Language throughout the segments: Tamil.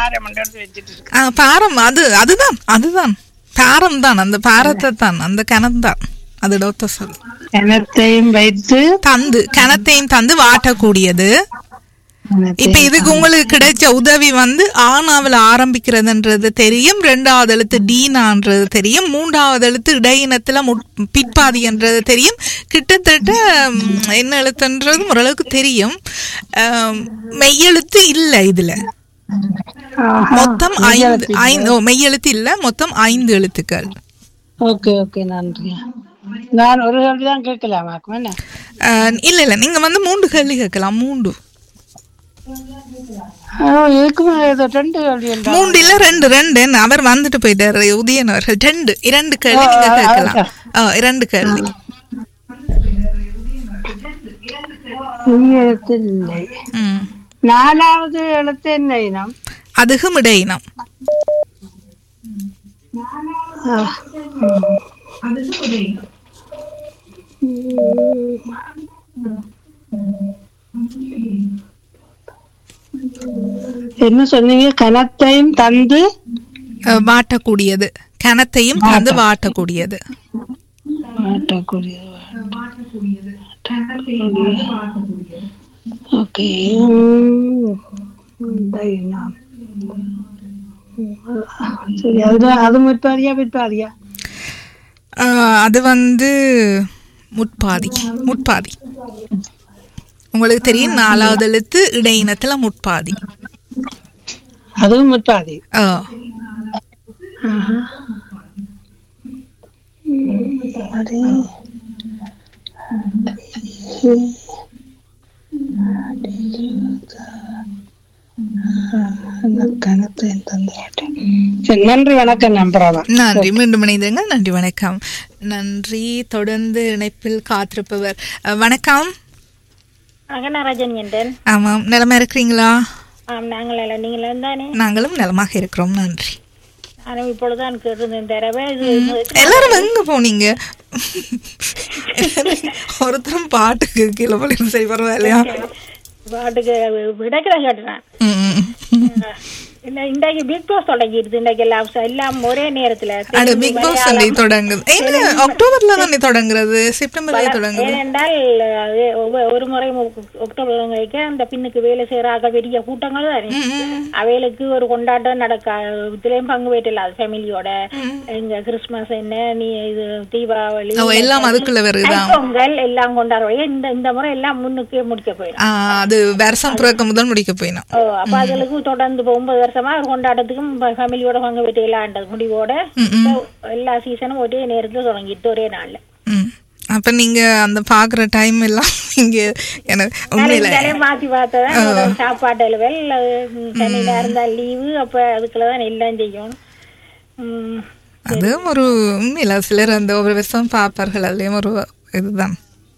பாரம் எடுத்து வச்சுட்டு இருக்கு ஆ, பாரம் அது அதுதான் அதுதான் பாரம் தான் அந்த பாரத்தை தான் அந்த கணம் தான் அது டோத்த சொல் கிணத்தையும் வைத்து தந்து கணத்தையும் தந்து வாட்டக்கூடியது இப்ப இதுக்கு உங்களுக்கு கிடைச்ச உதவி வந்து ஆனாவில் ஆரம்பிக்கிறதுன்றது தெரியும் ரெண்டாவது எழுத்து டீனான்றது தெரியும் மூன்றாவது எழுத்து இடையினத்துல முட்- பிற்பாதின்றது தெரியும் கிட்டத்தட்ட ம், என்ன எழுத்துன்றது ஓரளவுக்கு தெரியும் ஆம், மெய்யெழுத்து இல்ல இதுல மொத்தம் ஐந்து ஐந்து ஓ, மெய்யெழுத்து இல்ல மொத்தம் ஐந்து எழுத்துக்கள் ஓகே ஓகே நன்றி நான் ஒரு கேள்வி தான் கேட்கலாமாக்கும் என்ன அஹ், இல்ல இல்ல நீங்க வந்து மூன்று கேள்வி கேட்கலாம் மூன்று ஆ, இதுக்கு மேல ஏதோ ரெண்டு கேள்வி என்றா மூன்று இல்ல ரெண்டு ரெண்டு என்ன, அவர் வந்துட்டு போயிட்டாரு உதயன் அவர்கள் ரெண்டு இரண்டு கேள்வி நீங்க கேட்கலாம் ஆ, இரண்டு கேள்வி எழுத்து இல்லை ம். நாலாவது எழுத்து என்ன இனம் அதுகும் இடையினம் ஆ, என்ன சொன்னீங்க கனத்தையும் தந்து அஹ், வாட்டக்கூடியது கணத்தையும் தந்து வாட்டக்கூடியது மாட்டக்கூடியது ஓகே சரி அது அது முற்பாதியா பிற்பாதியா அஹ், அது வந்து முட்பாதி முட்பாதி உங்களுக்கு தெரியும் நாலாவது எழுத்து இடையினத்துல முட்பாதி அதுவும் முற்பாதி ஆ. அது கணத்தையும் தந்து சரி நன்றி வணக்கம் நம்புறவா நன்றி மீண்டும் இணைந்தீர்கள் நன்றி வணக்கம் நன்றி தொடர்ந்து இணைப்பில் காத்திருப்பவர் அஹ், வணக்கம் அகனராஜன் என்றேன் ஆமாம் நிலமா இருக்கிறீங்களா ஆம் நாங்கள் எல்லாம் நீங்கள் தானே நாங்களும் நலமாக இருக்கிறோம் நன்றி ஆனால் இப்பொழுதுதான் கேட்டிருந்தேன் தரவே இது எல்லாரும் எங்க போனீங்க ஒருத்தரும் பாட்டுக்கு கீழே போல சரி பரவாயில்லையா பாட்டுக்கு விடக்கிற கேட்டேன் ம், ம். இல்லை இன்றைக்கு பிக் பாஸ் தொடங்கிடுது இன்றைக்கு எல்லாம் எல்லாம் ஒரே நேரத்தில் அட பிக் பாஸ் சண்டே தொடங்குது என்ன அக்டோபர்ல தானே தொடங்குறது செப்டம்பர்ல தொடங்குது ஏனென்றால் அது ஒவ்வொரு- ஒரு முறை மு- அக்டோபர் வைக்க அந்த பின்னுக்கு வேலை செய்யறாங்க பெரிய கூட்டங்கள் தானே அவைகளுக்கு ஒரு கொண்டாட்டம் நடக்க இதுலயும் பங்கு பெற்றல அது ஃபேமிலியோட எங்க கிறிஸ்மஸ் என்ன நீ இது தீபாவளி ஓ, எல்லாம் அதுக்குள்ள வருதா பொங்கல் எல்லாம் கொண்டாடுவாங்க இந்த இந்த முறை எல்லாம் முன்னுக்கே முடிக்க போயிடும் ஆ, அது வருஷம் பிறக்க முதல் முடிக்க போயிடும் ஓ அப்ப அதுகளுக்கு தொடர்ந்து இப்ப ஒன்பது வருஷமா ஒரு கொண்டாட்டத்துக்கும் ஃபேமிலியோட பங்கு பெற்ற எல்லாம் முடிவோட இப்ப எல்லா சீசனும் ஒரே நேரத்துல தொடங்கிட்டு ஒரே நாள்ல ம். அப்ப நீங்க அந்த பாக்குற டைம் எல்லாம் இங்க எனக்கு உண்மையில நாளைக்கு மாத்தி பார்த்ததான் சாப்பாட்டு அலுவல் அது, ம், சனி நேரம் தான் லீவு அப்ப அதுக்குள்ளதான் எல்லாம் செய்யணும் உம் அதுவும் ஒரு உண்மையில சிலர் அந்த ஒரு வருஷம் பார்ப்பார்கள் அதுலயும் ஒரு இதுதான்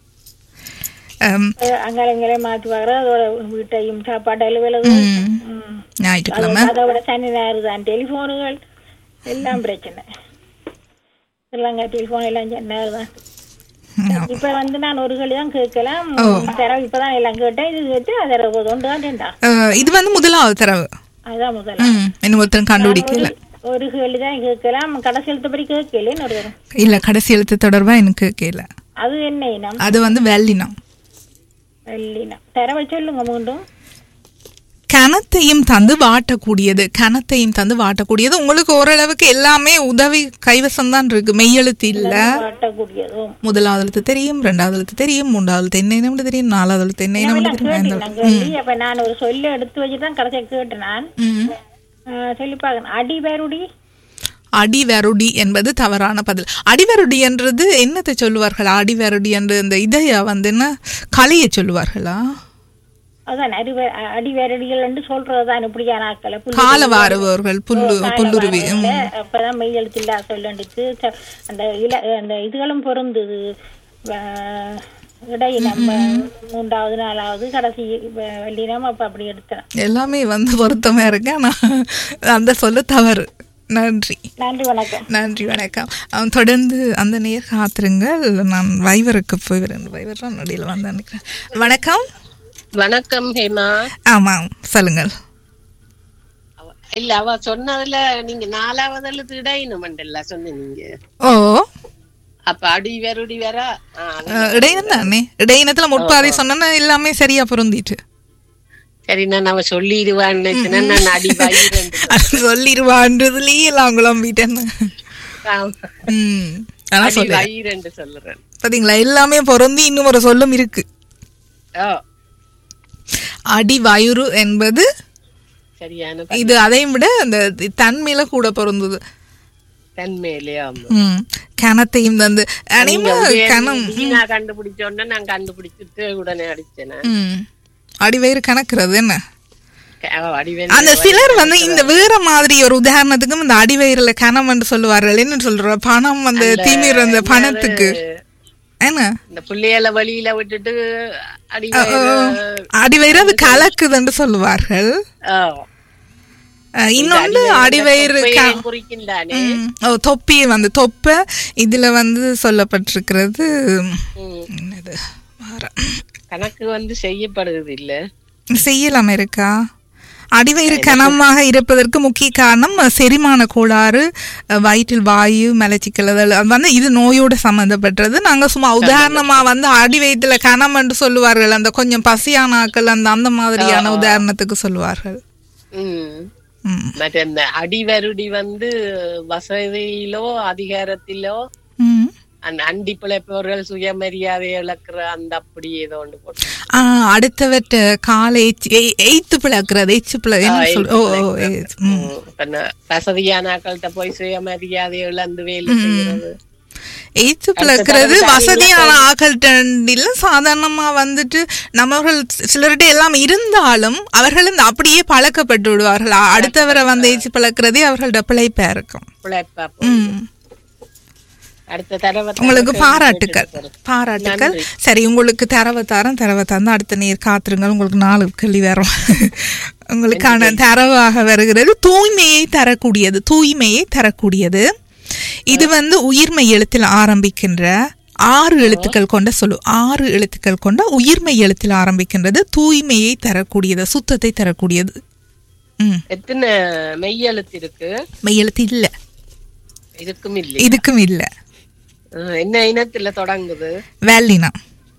அம், அங்கால இங்காலே மாத்தி பார்க்கறது அதோட வீட்டையும் சாப்பாட்டு அலுவலகம் ம். ம். ஞாயிற்றுக்கிழமை அதை விட சனி ஞாயிறு தான் டெலிஃபோனுகள் எல்லாம் பிரச்சனை எல்லாம் டெலிஃபோன் எல்லாம் சனி தான் ம். இப்ப வந்து நான் ஒரு கேள்வி தான் கேட்கலாம் தரவு இப்பதான் எல்லாம் கேட்டேன் இது கேட்டு அதை ஒன்று தான் ரெண்டா அஹ், இது வந்து முதலாவது தரவு அதுதான் முதல்ல ம் இன்னும் ஒருத்தரும் கண்டுபிடிக்கல ஒரு கேள்வி தான் கேட்கலாம் கடைசி எழுத்தப்படி கேட்கலேன்னு ஒரு தரம் இல்ல கடைசி எழுத்து தொடர்பா எனக்கு கேட்கல அது என்ன இனம் அது வந்து வெள்ளினம் வெள்ளினம் தரவை சொல்லுங்க மீண்டும் கணத்தையும் தந்து வாட்டக்கூடியது கணத்தையும் தந்து வாட்டக்கூடியது உங்களுக்கு ஓரளவுக்கு எல்லாமே உதவி கைவசம் தான் இருக்கு மெய்யெழுத்து இல்ல காட்டக்கூடியதும் முதலாவது எழுத்து தெரியும் ரெண்டாவது எழுத்து தெரியும் மூன்றாவது எழுத்து என்ன இனம் தெரியும் நாலாவது எழுத்து என்ன இனம் தெரியும் ஐந்தாவது நான் கேள்வி அப்ப நான் ஒரு சொல்ல எடுத்து வச்சு தான் கடைசியா கேட்டேன் நான் ம். ஆஹ் சொல்லி பார்க்கணும் அடி வேறுடி அடிவருடி என்பது தவறான பதில் அடிவருடி என்றது என்னத்தை சொல்லுவார்கள் அடிவருடி என்று இந்த இதைய வந்து என்ன கலையை சொல்லுவார்களா அதான் அடி வே- அடி வேரடிகள் என்று சொல்றதுதான் இப்படியான ஆக்களை புள்ளி கால வாருபவர்கள் புல்லு புல்லுருவி ம். இல்ல, அப்பதான் மெய் எழுத்து இல்ல சொல்லண்டுச்சு அந்த இல அந்த இதுகளும் பொருந்தது வ- இடையினம் மூன்றாவது நாலாவது கடைசி வ- வெள்ளினம் அப்ப அப்படி எடுத்தேன் எல்லாமே வந்து பொருத்தமா இருக்கு ஆனா அந்த சொல்ல தவறு நன்றி நன்றி வணக்கம் நன்றி வணக்கம் அவன் தொடர்ந்து அந்த நேர் காத்திருங்கள் நான் வைவருக்கு போய் வரேன் வைவர் தான் நடியில் வந்து நினைக்கிறேன் வணக்கம் வணக்கம் ஹேமா ஆமாம் சொல்லுங்கள் இல்ல அவ சொன்னதுல நீங்க நாலாவது எழுத்து இடையினமண்டல்ல சொன்னீங்க ஓ அப்ப அடி வெறுடி வேற ஆ, அது- அஹ், இடையினம் தானே இடையினத்துல முட்பாதி சொன்னா எல்லாமே சரியா பொருந்திட்டு சரி நான் அவ சொல்லிடுவான்னு நினைச்சேன்னா நான் அடி வயிறு அது சொல்லிடுவான்றதுலயே எல்லாம் குழம்பிட்டேன்னு ம் ஆனா அடி சொல்லு வயிறு சொல்லுறேன் பாத்தீங்களா எல்லாமே பொருந்தி இன்னும் ஒரு சொல்லும் இருக்கு ஓ அடி வயுறு என்பது சரியான இது அதையும் விட அந்த தன்மையில கூட பொருந்தது தன்மையிலே ஆமா ம் கணத்தையும் தந்து அனைமா கணம் நான் கண்டுபிடிச்சோன்னா நான் கண்டுபிடிச்சிட்டு உடனே அடிச்சேன் ம் அடிவயிறு கணக்குறது என்ன அடிவேன் அந்த சிலர் வந்து இந்த வேற மாதிரி ஒரு உதாரணத்துக்கும் இந்த அடிவயிறுல கணம் என்று சொல்லுவார்கள் என்ன சொல்ற பணம் அந்த திமிர் அந்த பணத்துக்கு என்ன இந்த பிள்ளைகளை வழியில விட்டுட்டு அடி அடிவயிறு அது கலக்குதுன்னு சொல்லுவார்கள் அஹ், இன்னொன்று அடிவயிறு க- குறிக்கின்றானே ம். ஓ தொப்பி வந்து தொப்பை இதுல வந்து சொல்லப்பட்டிருக்கிறது ம். என்னது வேற. கணக்கு வந்து செய்யப்படுறது இல்ல செய்யலாம் இருக்கா அடிவயிறு கனமாக இருப்பதற்கு முக்கிய காரணம் அஹ், செரிமான கோளாறு அஹ், வயிற்றில் வாயு மலச்சிக்கல் அது வந்து இது நோயோட சம்மந்தப்பட்டது நாங்க சும்மா உதாரணமா வந்து அடி வயிற்றுல கனம் என்று சொல்லுவார்கள் அந்த கொஞ்சம் பசியான ஆக்கள் அந்த அந்த மாதிரியான உதாரணத்துக்கு சொல்லுவார்கள் ம் ம். மற்ற இந்த அடிவருடி வந்து வசதியிலோ அதிகாரத்திலோ ம். அந்த அண்டி பிழைப்பவர்கள் சுயமரியாதை இழக்கிற அந்த அப்படி ஏதோ ஒன்று போட்டு ஆ, அடுத்தவற்ற காலை எய்த்து பிளக்கிறது எய்ச்சு பிள என்ன சொல் ஓ ஓ எய்த். ம். ம், பண்ண வசதியான ஆக்கள்கிட்ட போய் சுயமரியாதை இழந்து வேலை செய்யறது எய்த்து பிளக்கிறது வசதியான ஆக்கள்கிட்ட சாதாரணமா வந்துட்டு நம்மவர்கள் சிலர்கிட்ட எல்லாம் இருந்தாலும் அவர்கள் இந்த அப்படியே பழக்கப்பட்டு விடுவார்கள் அ- அடுத்தவரை வந்து எய்ச்சு பழக்கிறதே அவர்களோட பிழைப்பா இருக்கும் பிழைப்பா ம். அடுத்த தடவை உங்களுக்கு பாராட்டுக்கள் பாராட்டுக்கள் சரி உங்களுக்கு தரவை தரம் தரவை தந்து அடுத்த நீர் காத்துருங்கள் உங்களுக்கு நாலு கேள்வி வரும் உங்களுக்கான தரவாக வருகிறது தூய்மையை தரக்கூடியது தூய்மையை தரக்கூடியது இது வந்து உயிர்மை எழுத்தில் ஆரம்பிக்கின்ற ஆறு எழுத்துக்கள் கொண்ட சொல்லு ஆறு எழுத்துக்கள் கொண்ட உயிர்மை எழுத்தில் ஆரம்பிக்கின்றது தூய்மையை தரக்கூடியது சுத்தத்தை தரக்கூடியது ம் எத்தனை மெய்யெழுத்து இருக்கு மெய் எழுத்து இல்லை இதுக்கும் இல்லை இதுக்கும் இல்லை என்ன இனத்துல தொடங்குது வேலினா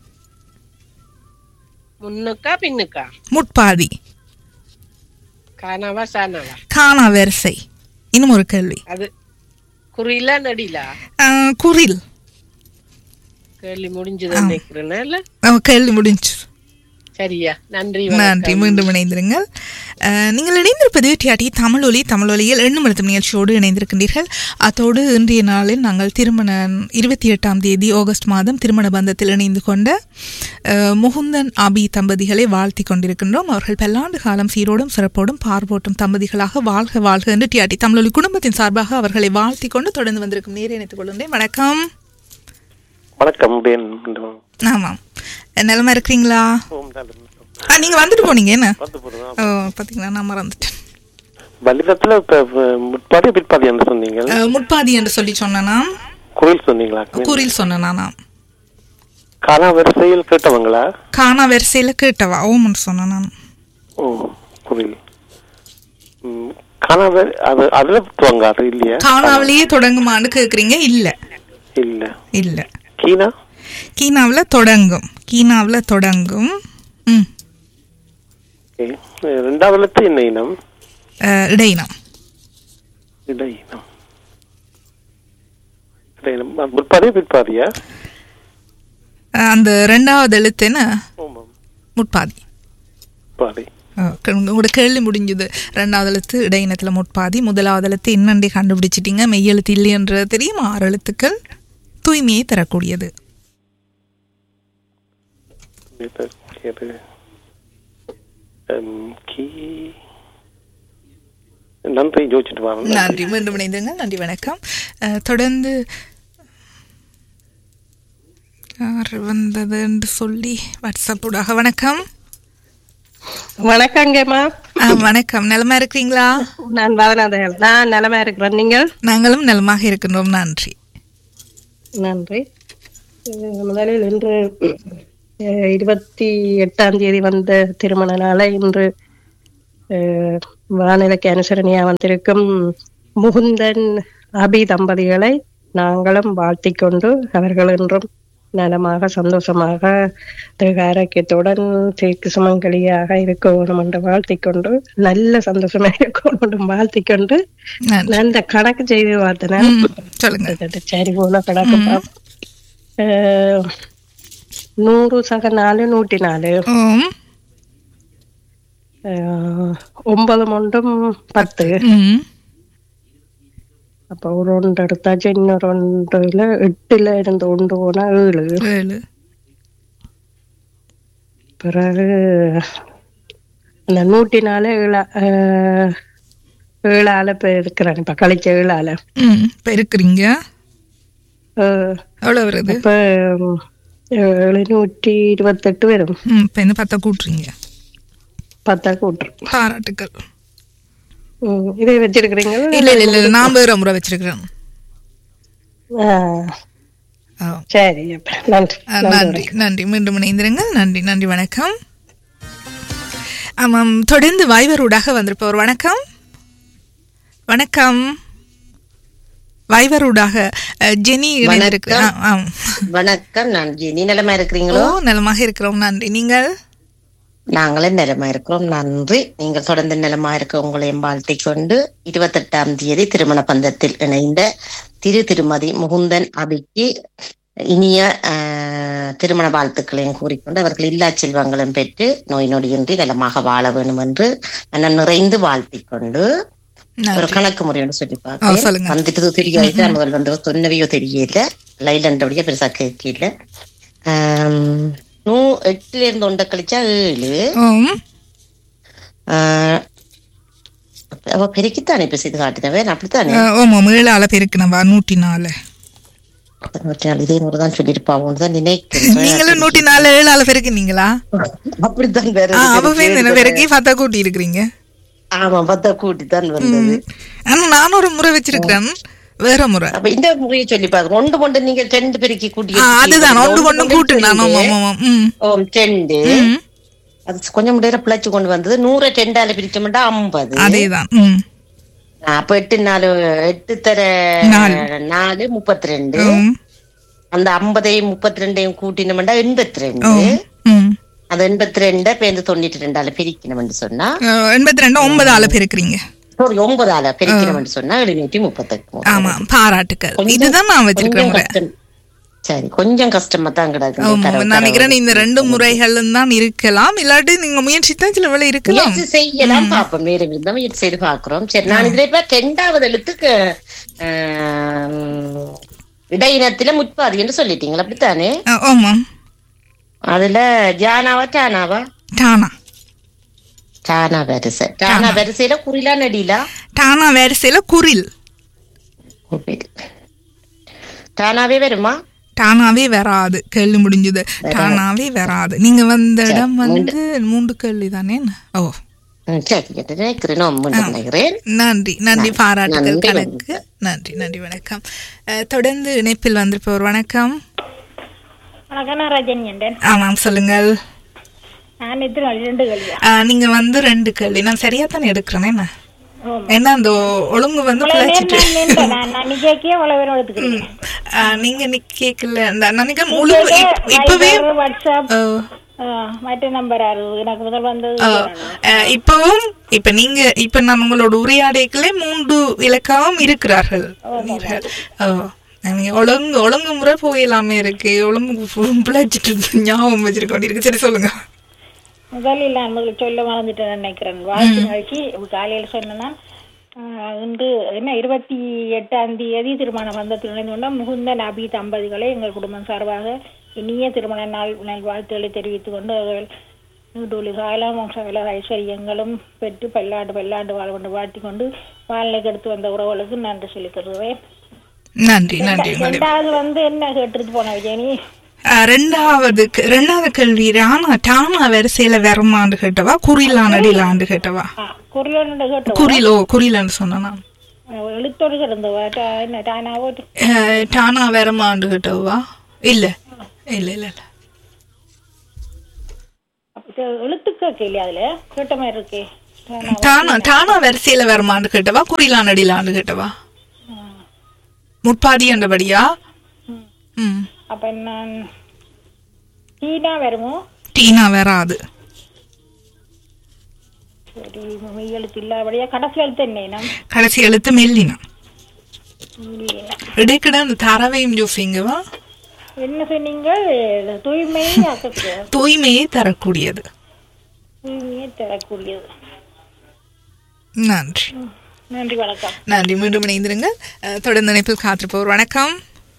முன்னுக்கா பின்னுக்கா முட்பாதி காணவா சாணவா காணா வரிசை இன்னும் ஒரு கேள்வி அது குறியில நடிலா ஆஹ், குரில் கேள்வி முடிஞ்சது நினைக்கிறேன் இல்ல நம்ம கேள்வி முடிஞ்சு சரியா நன்றி நன்றி மீண்டும் இணைந்திருங்கள் அஹ், நீங்கள் இணைந்திருப்பது டிஆர்டி தமிழொலி தமிழொலியில் எண்ணும் எழுத்தும் நிகழ்ச்சியோடு இணைந்திருக்கின்றீர்கள் அத்தோடு இன்றைய நாளில் நாங்கள் திருமண இருபத்தி எட்டாம் தேதி ஆகஸ்ட் மாதம் திருமண பந்தத்தில் இணைந்து கொண்ட அஹ், முகுந்தன் அபி தம்பதிகளை வாழ்த்தி கொண்டிருக்கின்றோம் அவர்கள் பல்லாண்டு காலம் சீரோடும் சிறப்போடும் பார்வோட்டும் தம்பதிகளாக வாழ்க வாழ்க என்று டிஆர்டி தமிழொலி குடும்பத்தின் சார்பாக அவர்களை வாழ்த்தி கொண்டு தொடர்ந்து வந்திருக்கும் நேரை இணைத்துக் கொள்கின்றேன் வணக்கம் வணக்கம் பேன் ஆமாம் நிலமா இருக்கிறீங்களா ஓம் தான் ஆ, நீங்க வந்துட்டு போனீங்க என்ன வந்து போடுறோம் ஓ பாத்தீங்களா நான் மறந்துட்டேன் பலிதத்துல இப்ப இப்ப முற்பாதி பிற்பாதி என்று சொன்னீங்க அஹ், முட்பாதி என்று சொல்லி சொன்னனா குரல் சொன்னீங்களா கூறில் சொன்னனா நான் காலா வரிசையில் கேட்டவங்களா காணா வரிசையில கேட்டவா ஓமன் சொன்னேன் நான் ஓ குரல் ம், காணா வரி அது அதுல விட்டுவாங்க அது இல்லையா காணாவிலேயே தொடங்குமான்னு கேக்குறீங்க இல்ல இல்ல இல்ல கீனா கீனாவுல தொடங்கும் கீனாவுல தொடங்கும் ம் ஓகே. ரெண்டாவது எழுத்து என்ன இனம் அஹ், இடையினம் இட இனம் இட இனம் அ, முற்பாதியா பிற்பாதியா அஹ், அந்த ரெண்டாவது எழுத்து என்ன ஆமாம் முட்பாதி பாதி அஹ், உங்களோட கேள்வி முடிஞ்சது ரெண்டாவது எழுத்து இடையினத்துல முட்பாதி முதலாவது எழுத்து என்னண்டி கண்டுபிடிச்சிட்டீங்க மெய்யெழுத்து இல்லைன்றது தெரியும் ஆறு எழுத்துக்கள் தூய்மையை தரக்கூடியது இது, இது, ம், கீ நன்றி ஜோதிச்சுட்டு வாங்க நன்றி மீண்டும் இணைந்துங்க நன்றி வணக்கம் அஹ், தொடர்ந்து யார் வந்தது என்று சொல்லி வாட்ஸ்அப் ஊடாக வணக்கம் வணக்கங்கம்மா அஹ், வணக்கம் நலமா இருக்கிறீங்களா நான் வதனாதேவ் நான் நலமா இருக்கிறேன் நீங்கள் நாங்களும் நலமாக இருக்கின்றோம் நன்றி நன்றி அஹ் முதலில் இன்று அஹ், இருபத்தி எட்டாம் தேதி வந்த திருமண நாளை இன்று அஹ், வானிலைக்கு அனுசரணையா வந்திருக்கும் முகுந்தன் அபி தம்பதிகளை நாங்களும் வாழ்த்திக் கொண்டு அவர்கள் என்றும் நலமாக சந்தோஷமாக தேக ஆரோக்கியத்துடன் தீர்க்கு சுமங்கலியாக இருக்க வேணும் என்று வாழ்த்திக் கொண்டு நல்ல சந்தோஷமா இருக்க வேணும் என்று வாழ்த்திக் கொண்டு நன்றி நான் இந்த கணக்கு செய்து பார்த்தேன் ம், சொல்லுங்க அது சரி போல கணக்கு பார்ப்போம். அஹ், நூறு சக நாலு நூற்றி நாலு ஓம் அஹ், ஒன்பது மொண்டும் பத்து ம் அப்ப ஒரு ஒன்று எடுத்தாச்சு இன்னொரு ஒன்றுல எட்டுல இருந்து ஒன்று போனா ஏழு ஏழு பிறகு அந்த நூற்றி நாலு ஏழு அஹ், ஏழால இப்ப இருக்கிறேன் இப்ப கழிச்ச ஏழால ம் இப்போ இருக்கிறீங்க அஹ், எவ்வளோ வருது இப்ப உம், எழுநூற்றி இருபத்தெட்டு வரும் ம் இப்போ என்ன பார்த்தா கூட்டுறீங்க பத்தா கூட்டுரு பாராட்டுக்கள் உம், இதை வச்சிருக்கிறீங்க இல்ல இல்ல இல்ல நான் வேற முறை வச்சிருக்கிறேன் ஆ. சரி அப்ப நன்றி ஆ, நன்றி நன்றி மீண்டும் இணைந்திருங்கள் நன்றி நன்றி வணக்கம் ஆமாம் தொடர்ந்து வைவரூடாக வந்திருப்பவர் வணக்கம் வணக்கம் வைவரூடாக அஹ், ஜெனி இணைந்திருக்கு ஆ, ஆம். வணக்கம் நான் ஜெனி நிலமா ஓ இருக்கிறீங்களோ நலமாக இருக்கிறோம் நன்றி நீங்கள் நாங்களும் நிலமா இருக்கிறோம் நன்றி நீங்கள் தொடர்ந்து நிலமா இருக்க உங்களையும் வாழ்த்திக் கொண்டு இருபத்தெட்டாம் தேதி திருமண பந்தத்தில் இணைந்த திரு திருமதி முகுந்தன் அபிக்கு இனிய ஆஹ், திருமண வாழ்த்துக்களையும் கூறிக்கொண்டு அவர்கள் இல்லா செல்வங்களும் பெற்று நோய் நொடியின்றி நலமாக வாழ வேண்டும் என்று மனம் நிறைந்து வாழ்த்திக் கொண்டு ஒரு நன்றி கணக்கு முறையோடு சொல்லி ஆ, சொல்லுங்க. பார்த்தேன் வந்துட்டு தெரியாது முதல் வந்து சொன்னவையோ தெரியல லைலண்டபடியா பெருசா கேட்கல ஆம், நூ எட்டுல இருந்து ஒன்றை கழிச்சா ஏழு ஓம் ஆஹ், அவ பெருக்கித்தானே இப்ப செய்து காட்டினவன் அப்படித்தானே அஹ், ஓம் ஓம் ஏழால பெருக்கினவா நூற்றி நாலு நூற்றி நாலு இதே நூறு தான் சொல்லியிருப்பாவோன்னு தான் நினைக்கிறேன் நீங்களும் நூற்றி நாலு ஏழால பெருக்கினீங்களா அப்படித்தான் வேற ஆ, எதுக்கு அப்பவே எனக்கு இந்த பெருக்கி பார்த்தா கூட்டி இருக்கிறீங்க ஆமா பத்தா கூட்டி தான் வந்தது ஆனா நானும் ஒரு முறை வச்சிருக்கிறேன் வேற முறை அப்ப இந்த முறையை சொல்லி பாருங்க ஒன்று கொண்டு நீங்க ரெண்டு பெருக்கி கூட்டி ஆ, அதுதான் ஒன்று கொண்டு கொண்டு கூட்டு நான் ஆமா ஆமா ஆமா ம் ஓம் ரெண்டு ம். அது கொஞ்சம் முடியல பிழைச்சு கொண்டு வந்தது நூறை ரெண்டால பிரிச்சோம்டா ஐம்பது அதேதான் ம் அப்ப எட்டு நாலு எட்டு தர நாலு. நாலு முப்பத்தி ரெண்டு ம். அந்த ஐம்பதையும் முப்பத்தி ரெண்டையும் கூட்டினோம்டா எண்பத்தி ரெண்டு ம் அது எண்பத்தி ரெண்ட பேருந்து தொண்ணூற்றி ரெண்டால பிரிக்கணும்னு சொன்னா அஹ், எண்பத்தி ரெண்டு ஒன்பது ஆள பெருக்கிறீங்க சாரி ஒன்பதால பிரிக்கணும்னு சொன்னா எழுநூற்றி முப்பத்தெட்டு ஆமா பாராட்டுக்கள் இதுதான் நான் வச்சிருக்கிற கொஞ்சம் முறை கஷ்டம். சரி கொஞ்சம் கஷ்டமா தான் கிடக்கு இந்த ஆமா, தரவு- நான் நினைக்கிறேன் தரவு. இந்த ரெண்டு முறைகளும் தான் இருக்கலாம் இல்லாட்டி நீங்க முயற்சி தான் சில வேலை இருக்கலாம் முயற்சி செய்யலாம் பாப்போம் வேறு விதம் முயற்சி செய்து பாக்குறோம் சரி நான் இதுல இப்ப ரெண்டாவது எழுத்துக்கு ஆம், இடையினத்துல முற்பாதி என்று சொல்லிட்டீங்களா அப்படித்தானே அஹ், ஆமாம் அதுல ஜானாவா டானாவா டானா டானா வரிசை டானா வரிசையில குறிலா நடிலா டானா வரிசையில குரில் குறில் டானாவே வருமா டானாவே வராது கேள்வி முடிஞ்சது டானாவே வராது நீங்க வந்த இடம் வந்து மூன்று கேள்வி தானே ஓ ம், சரி என்று நினைக்கிறேன் நான் மீண்டும் நினைக்கிறேன் நன்றி நன்றி பாராட்டுகள் நன்றி, கணக்கு நன்றி நன்றி வணக்கம் அஹ், தொடர்ந்து இணைப்பில் வந்திருப்பவர் வணக்கம் வணக்கம் நான் ரஜினி என்றேன் ஆமாம் சொல்லுங்கள் நான் இத்தனை ரெண்டு கல்வியா அஹ், நீங்க வந்து ரெண்டு கேள்வி நான் சரியா தானே எடுக்கிறேன் என்ன என்ன அந்த ஒழுங்கு வந்து பிழைச்சிட்டு நான் நான் நிஜக்கே அவ்வளவு பேரும் எடுத்துக்கிறேன் அஹ், நீங்க இன்னைக்கு கேட்கல அந்த நினைக்கிறேன் ஒழுங்கு இப்ப- இப்பவே Viber, வாட்ஸ்அப் அஹ், ஆ, மற்ற நம்பர் அது எனக்கு முதல் வந்தது அஹ், இப்பவும் இப்ப நீங்க இப்ப நான் உங்களோட உரையாடைகளே மூன்று இலக்காவும் இருக்கிறார்கள் நீர்கள். அஹ், நீங்க ஒழுங்கு ஒழுங்கு முறை போயிடலாமே இருக்கு ஒழுங்கு பிழைச்சிட்டு இருக்கு, ஞாபகம் வச்சிருக்க வேண்டியிருக்கு சரி சொல்லுங்க முதலில் நான் முதல்ல சொல்ல மறந்துட்டேன் நினைக்கிறேன் வாழ்த்து நிகழ்ச்சி காலையில் சொன்னேன்னா ஆ, இன்று என்ன இருபத்தி எட்டாம் தேதி திருமண பந்தத்தில் இணைந்து கொண்ட முகுந்த நபி தம்பதிகளை எங்கள் குடும்பம் சார்பாக இனிய திருமண நாள் நல்வாழ்த்துக்களை தெரிவித்துக் கொண்டு அவர்கள் நீடூழி காலம் சகல ஐஸ்வர்யங்களும் பெற்று பல்லாண்டு பல்லாண்டு வாழ கொண்டு வாழ்த்தி கொண்டு வாழ்நிலைக்கு எடுத்து வந்த உறவுகளுக்கு நன்றி சொல்லிக் கொள்கிறேன் நன்றி நன்றி நன்றி ரெண்டாவது வந்து என்ன கேட்டுட்டு போன விஜயனி அஹ், ரெண்டாவது கே- ரெண்டாவது கேள்வி ராணா டானா வரிசையில வருமாண்டு கேட்டவா குறிலான் அடிலாண்டு கேட்டவா குரலோட கேட்டோம் குறிலோ குறிலன்னு சொன்னா நான். எழுத்தோடு கிடந்தவா டா- என்ன டானாவோ அஹ், டானா வருமாண்டு கேட்டவா இல்ல இல்ல இல்ல இல்ல அப்ப எழுத்துக்க கேள்வி அதுல கேட்ட மாதிரி இருக்கே டானா டானா வரிசையில வருமான்னு கேட்டவா குறிலா நடிலான்னு கேட்டவா முற்பாதி என்றபடியா ம் அப்ப நான் டீனா வருமோ டீனா வராது சரி மெய் எழுத்து இல்லாதபடியா கடைசி எழுத்து என்ன கடைசி எழுத்து மெல்லினா இடைக்கிட அந்த தரவையும் ஜோசிங்கவா என்ன சொன்னீங்க தூய்மை ஆக்கக்கூடிய தூய்மையை தரக்கூடியது தூய்மையை தரக்கூடியது நன்றி நன்றி வணக்கம் நன்றி மீண்டும் இணைந்திருங்க அஹ், தொடர்ந்து இணைப்பில் காத்திருப்போர் வணக்கம்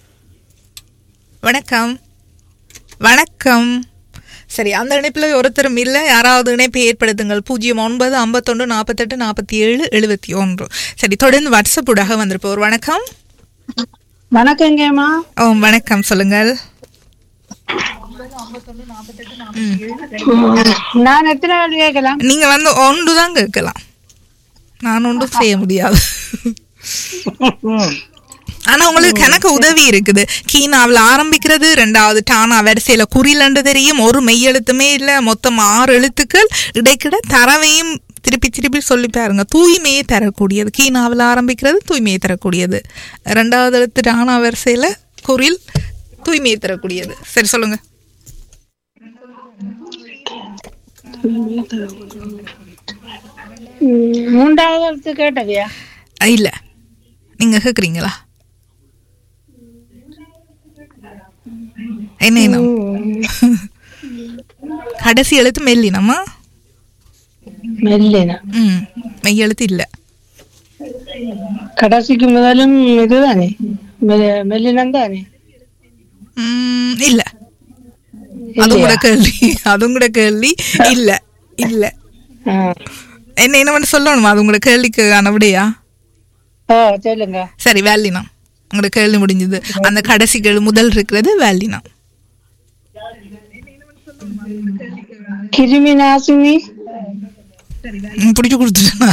வணக்கம் வணக்கம் சரி அந்த இணைப்பில் ஒருத்தரும் இல்லை யாராவது இணைப்பை ஏற்படுத்துங்கள் பூஜ்ஜியம் ஒன்பது ஐம்பத்தொன்று நாற்பத்தெட்டு நாற்பத்தி ஏழு எழுபத்தி ஒன்று சரி தொடர்ந்து வாட்ஸ்அப் ஊடாக வந்திருப்போர் வணக்கம் வணக்கங்கம்மா ஓ வணக்கம் சொல்லுங்கள் நான் எத்தனை வாட்டி கேட்கலாம் நீங்க வந்து ஒன்று தான் கேட்கலாம் நான் ஒன்றும் செய்ய முடியாது ஆனா உங்களுக்கு கணக்கு உதவி இருக்குது கீனாவில் ஆரம்பிக்கிறது ரெண்டாவது டானா வரிசையில குறிலண்டு தெரியும் ஒரு மெய் எழுத்துமே இல்ல மொத்தம் ஆறு எழுத்துக்கள் இடைக்கிட தரவையும் திருப்பி திருப்பி சொல்லி பாருங்க தூய்மையை தரக்கூடியது கீனாவில் ஆரம்பிக்கிறது தூய்மையை தரக்கூடியது ரெண்டாவது எழுத்து டானா வரிசையில குறில் தூய்மையை தரக்கூடியது சரி சொல்லுங்க ம், மூன்றாவது எழுத்து கேட்டதையா அஹ் இல்ல நீங்க கேக்குறீங்களா என்ன இனம் கடைசி எழுத்து மெல்லினமா மெல்லினா ம் மெய் எழுத்து இல்ல கடைசிக்கு முதலும் இதுதானே மெ- மெல்லினம் தானே ம், இல்ல அதுவும் கூட கேள்வி அதுவும் கூட கேள்வி இல்ல இல்ல ஆ. என்ன என்ன மட்டும் சொல்லணுமா அது உங்களோட கேள்விக்கு விடையா ஓ சொல்லுங்க சரி வேலினம் உங்களோட கேள்வி முடிஞ்சது அந்த கடைசி கேள்வி முதல் இருக்கிறது வேலினம் கிருமி நாசினி ம், பிடிச்சு கொடுத்துட்டேனா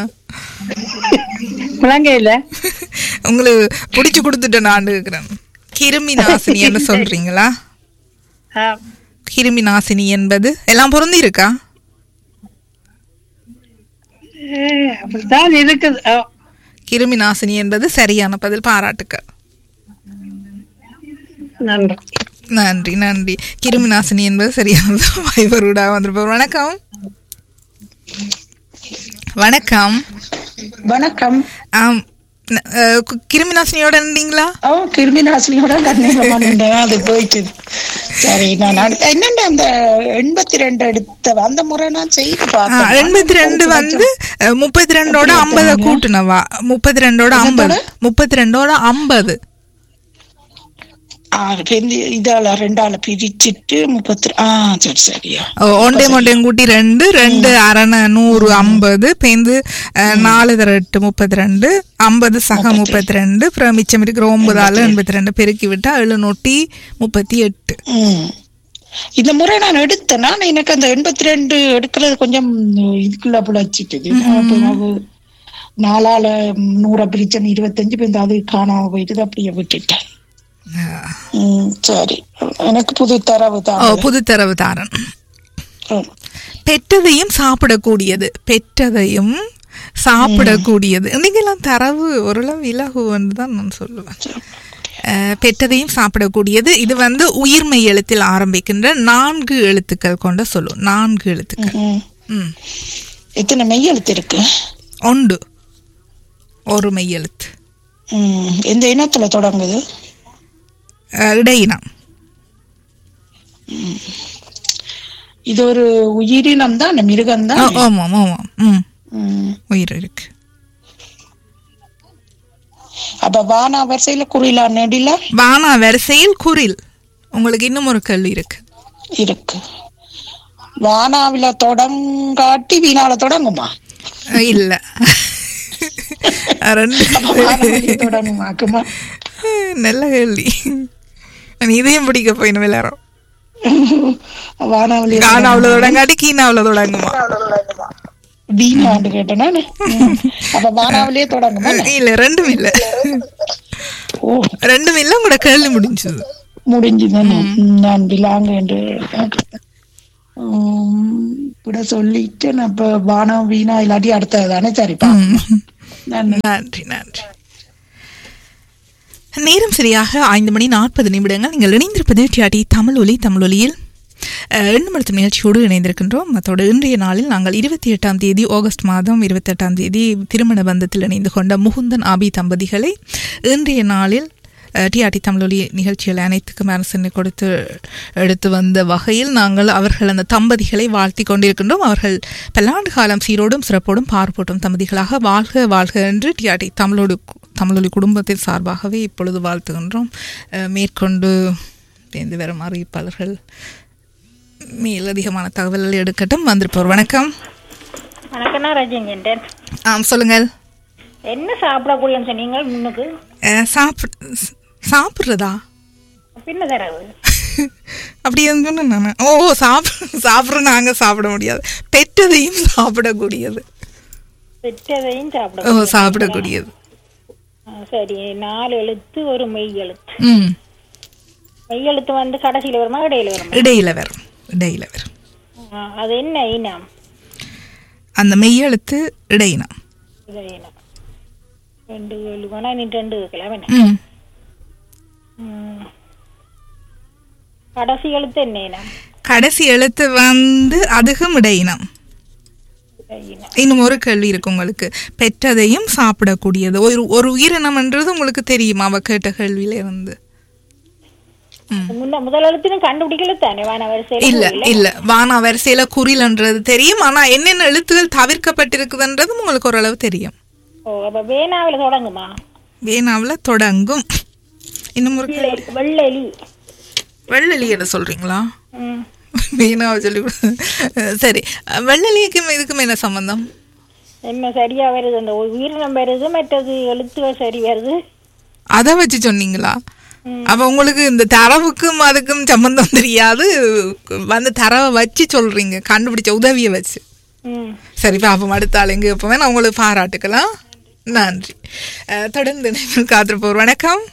முழங்கையில உங்களுக்கு பிடிச்சு கொடுத்துட்டேன் நான் கேட்குறேன் கிருமி நாசினி என்ன சொல்றீங்களா ஆ. கிருமி நாசினி என்பது எல்லாம் பொருந்தி இருக்கா ஏ, அப்படித்தான் இருக்குது ஓ, கிருமி நாசினி என்பது சரியான பதில் பாராட்டுக்கள் நன்றி நன்றி நன்றி கிருமி நாசினி என்பது சரியானது வைபரூடா வந்திருப்போம் வணக்கம் வணக்கம் வணக்கம் ஆம் ந- அஹ், கு- கிருமி நாசினியோட இருந்தீங்களா ஓ கிருமி நாசினியோட கண்ணீர் அது போயிட்டு சரி நான் அடுத்த என்னண்ட அந்த எண்பத்தி ரெண்டு எடுத்த அந்த முறை நான் செய்து பார்த்தேன் எண்பத்தி ரெண்டு வந்து அஹ், முப்பத்தி ரெண்டோட ஐம்பதை கூட்டுனவா முப்பத்தி ரெண்டோட ஐம்பது முப்பத்தி ரெண்டோட ஐம்பது ஆ, ரெண்டு இதால ரெண்டால பிரிச்சிட்டு முப்பத்தி ஆ சரி சரியா ஒன்றே மொண்டையும் கூட்டி ரெண்டு ரெண்டு அரணை நூறு ஐம்பது பேந்து அஹ், நாலு தர எட்டு முப்பத்தி ரெண்டு ஐம்பது சக முப்பத்தி ரெண்டு அப்புறம் மிச்சம் இருக்கிற ஒன்பதால எண்பத்தி ரெண்டு பெருக்கி விட்டா எழுநூற்றி முப்பத்தி எட்டு ம் இந்த முறை நான் எடுத்தேன் நான் எனக்கு அந்த எண்பத்தி ரெண்டு எடுக்கிறது கொஞ்சம் இதுக்குள்ள பிழைச்சிட்டுது அப்ப அது நாலால நூறை பிரிச்சன் இருபத்தஞ்சு இப்போ அது காணாம போயிட்டு அப்படியே விட்டுட்டேன் ம், சரி எனக்கு புது தரவு ஓ தான் புது தரவு தாரன் ம். பெற்றதையும் சாப்பிடக்கூடியது பெற்றதையும் சாப்பிடக்கூடியது இன்னைக்கெல்லாம் தரவு ஓரளவு இலகுவன்னு தான் நான் சொல்லுவேன் அஹ், பெற்றதையும் சாப்பிடக்கூடியது இது வந்து உயிர்மை எழுத்தில் ஆரம்பிக்கின்ற நான்கு எழுத்துக்கள் கொண்ட சொல்லு நான்கு எழுத்துக்கள் ம். ம் எத்தனை மெய் எழுத்து இருக்கு ஒன்று ஒரு மெய் எழுத்து ம், எந்த இனத்துல தொடங்குது அஹ், இடையினம் இது ஒரு உயிரினம் தான் மிருகம் ஆ, தான் ஆமாம் ஆமாம் ம் உயிர் இருக்கு அப்ப வானா வரிசையில குறிலா நெடில வானா வரிசையில் குரில் உங்களுக்கு இன்னும் ஒரு கேள்வி இருக்கு இருக்கு வானாவில தொடங்காட்டி வீணால தொடங்குமா அஹ், இல்ல ரெண்டு வானாவில தொடங்குமாக்குமா நல்ல கேள்வி நான் இதையும் பிடிக்க போயிடும் எல்லாரும் வானாவில கானாவுல தொடங்காட்டி கீனாவுல தொடங்குமா வீணாண்டு கேட்டேன் நானு ம். அப்ப வானாவிலே தொடங்குமா இல்ல ரெண்டும் இல்ல ஓ ரெண்டும் இல்ல உங்களோட கேள்வி முடிஞ்சது முடிஞ்சுதானே நான் விலாங்க என்று உம், விட சொல்லிட்டு நான் இப்ப வானம் வீணா இல்லாட்டி அடுத்ததானே சரிப்பா நன்றி நன்றி நன்றி நேரம் சரியாக ஐந்து மணி நாற்பது நிமிடங்கள் நீங்கள் இணைந்திருப்பது டிஆடி தமிழ் ஒலி தமிழ் ஒலியில் அஹ், எண்ணமழுத்தும் நிகழ்ச்சியோடு இணைந்திருக்கின்றோம் அத்தோடு இன்றைய நாளில் நாங்கள் இருபத்தி எட்டாம் தேதி ஆகஸ்ட் மாதம் இருபத்தி எட்டாம் தேதி திருமண பந்தத்தில் இணைந்து கொண்ட முகுந்தன் ஆபி தம்பதிகளை இன்றைய நாளில் டிஆர்டி தமிழொலி நிகழ்ச்சிகள் அனைத்துக்கும் அரசனை கொடுத்து எடுத்து வந்த வகையில் நாங்கள் அவர்கள் அந்த தம்பதிகளை வாழ்த்தி கொண்டிருக்கின்றோம் அவர்கள் பல்லாண்டு காலம் சீரோடும் சிறப்போடும் பார்ப்போட்டும் தம்பதிகளாக வாழ்க வாழ்க என்று டிஆர்டி தமிழோடு தமிழொலி குடும்பத்தின் சார்பாகவே இப்பொழுது வாழ்த்துகின்றோம் அஹ், மேற்கொண்டு இந்த வரும் அறிவிப்பாளர்கள் மேலதிகமான தகவல்கள் எடுக்கட்டும் வந்திருப்போர் வணக்கம் வணக்கம்னா ரஜினின்றேன் ஆம் சொல்லுங்கள் என்ன சாப்பிடக்கூடியன்னு சொன்னீங்க முன்னுக்கு அஹ், சாப்பிட் சாப்பிட்றதா பின்ன தரவு அப்படி சொன்னேன் நான் ஓ சாப்பிட சாப்பிட்ற நாங்கள் சாப்பிட முடியாது பெற்றதையும் சாப்பிடக்கூடியது பெற்றதையும் ஓ சாப்பிட சாப்பிடக்கூடியது சரி நாலு எழுத்து ஒரு மெய் எழுத்து ம் மெய் எழுத்து வந்து கடைசியில வருமா இடையில வருமா இடையில வரும் இடையில வரும் ஆ, அது என்ன இனம் அந்த மெய்யெழுத்து இடையினா இது இனம் ரெண்டு ஏழு வேணா நீ ரெண்டு வைக்கலாம் என்ன ம் ம். கடைசி எழுத்து என்ன இனம் கடைசி எழுத்து வந்து அதுக்கும் இடையினம் இனம் இன்னும் ஒரு கேள்வி இருக்கு உங்களுக்கு பெற்றதையும் சாப்பிடக்கூடியது ஒரு ஒரு உயிரினம்ன்றது உங்களுக்கு தெரியுமா அவ கேட்ட கேள்வியில இருந்து முன்ன முதல் எழுத்துன்னு கண்டுபிடிக்கல தானே வான வரிசையில இல்ல இல்ல இல்ல வானா வரிசையில குறிலன்றது தெரியும் ஆனா என்னென்ன எழுத்துகள் தவிர்க்கப்பட்டிருக்குதுன்றதும் உங்களுக்கு ஓரளவு தெரியும் ஓ அப்ப வேணாவில தொடங்குமா வேணாவில் தொடங்கும் இன்னும் ஒரு வெள்ளை- வெள்ளெலி வெள்ளலியை சொல்றீங்களா ம். வேணாவை சொல்லி கொடு- சரி வெள்ளலிக்கும் இதுக்கும் என்ன சம்பந்தம் என்ன சரியா வருது அந்த உயிரினம் வருது மற்றது எழுத்துகள் சரி வருது அதை வச்சு சொன்னீங்களா அப்ப உங்களுக்கு இந்த தரவுக்கும் அதுக்கும் சம்பந்தம் தெரியாது வந்து தரவை வச்சு சொல்றீங்க கண்டுபிடிச்ச உதவியை வச்சு ம் சரி பாப்போம் அடுத்த ஆள் எங்க எப்பவுமே நான் உங்களுக்கு பாராட்டுக்கலாம் நன்றி அஹ், தொடர்ந்து இணைப்பில் காத்திருப்போர் வணக்கம்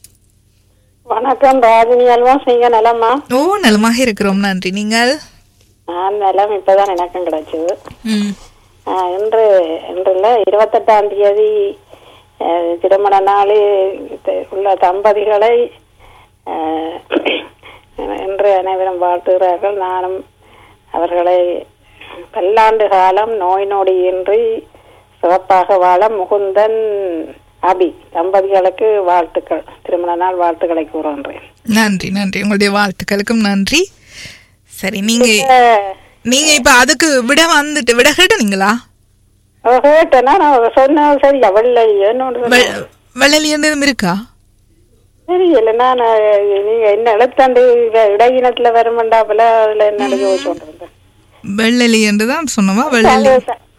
வணக்கம் ராஜினி அல்வா நீங்க நலமா ஓ நலமாக இருக்கிறோம் நன்றி நீங்கள் நான் நலம் இப்பதான் எனக்கும் கிடைச்சது ம் ஆஹ் இன்று இன்றுல இருபத்தெட்டாம் தேதி ஆஹ் திருமண நாள் உள்ள தம்பதிகளை ஆஹ் இன்று அனைவரும் வாழ்த்துகிறார்கள் நானும் அவர்களை பல்லாண்டு காலம் நோய் நொடியின்றி சிறப்பாக வாழ முகுந்தன் அபி தம்பதிகளுக்கு வாழ்த்துக்கள் திருமண நாள் வாழ்த்துக்களை கூறுகின்றேன் நன்றி நன்றி உங்களுடைய வாழ்த்துக்களுக்கும் நன்றி சரி நீங்க நீங்க இப்ப அதுக்கு விட வந்துட்டு விட கேட்டீங்களா கேட்டேன்னா நான் சொன்னது சரியா வெள்ளை என்னோட வெ- வெள்ளலி எதுவும் இருக்கா தெரியல நான் நீங்க என்ன எழுத்தாண்டு இடையினத்துல வருமண்டாப்புல அதுல என்ன சொல்றேன் வெள்ளலி என்று தான் சொன்னவா வெள்ளலி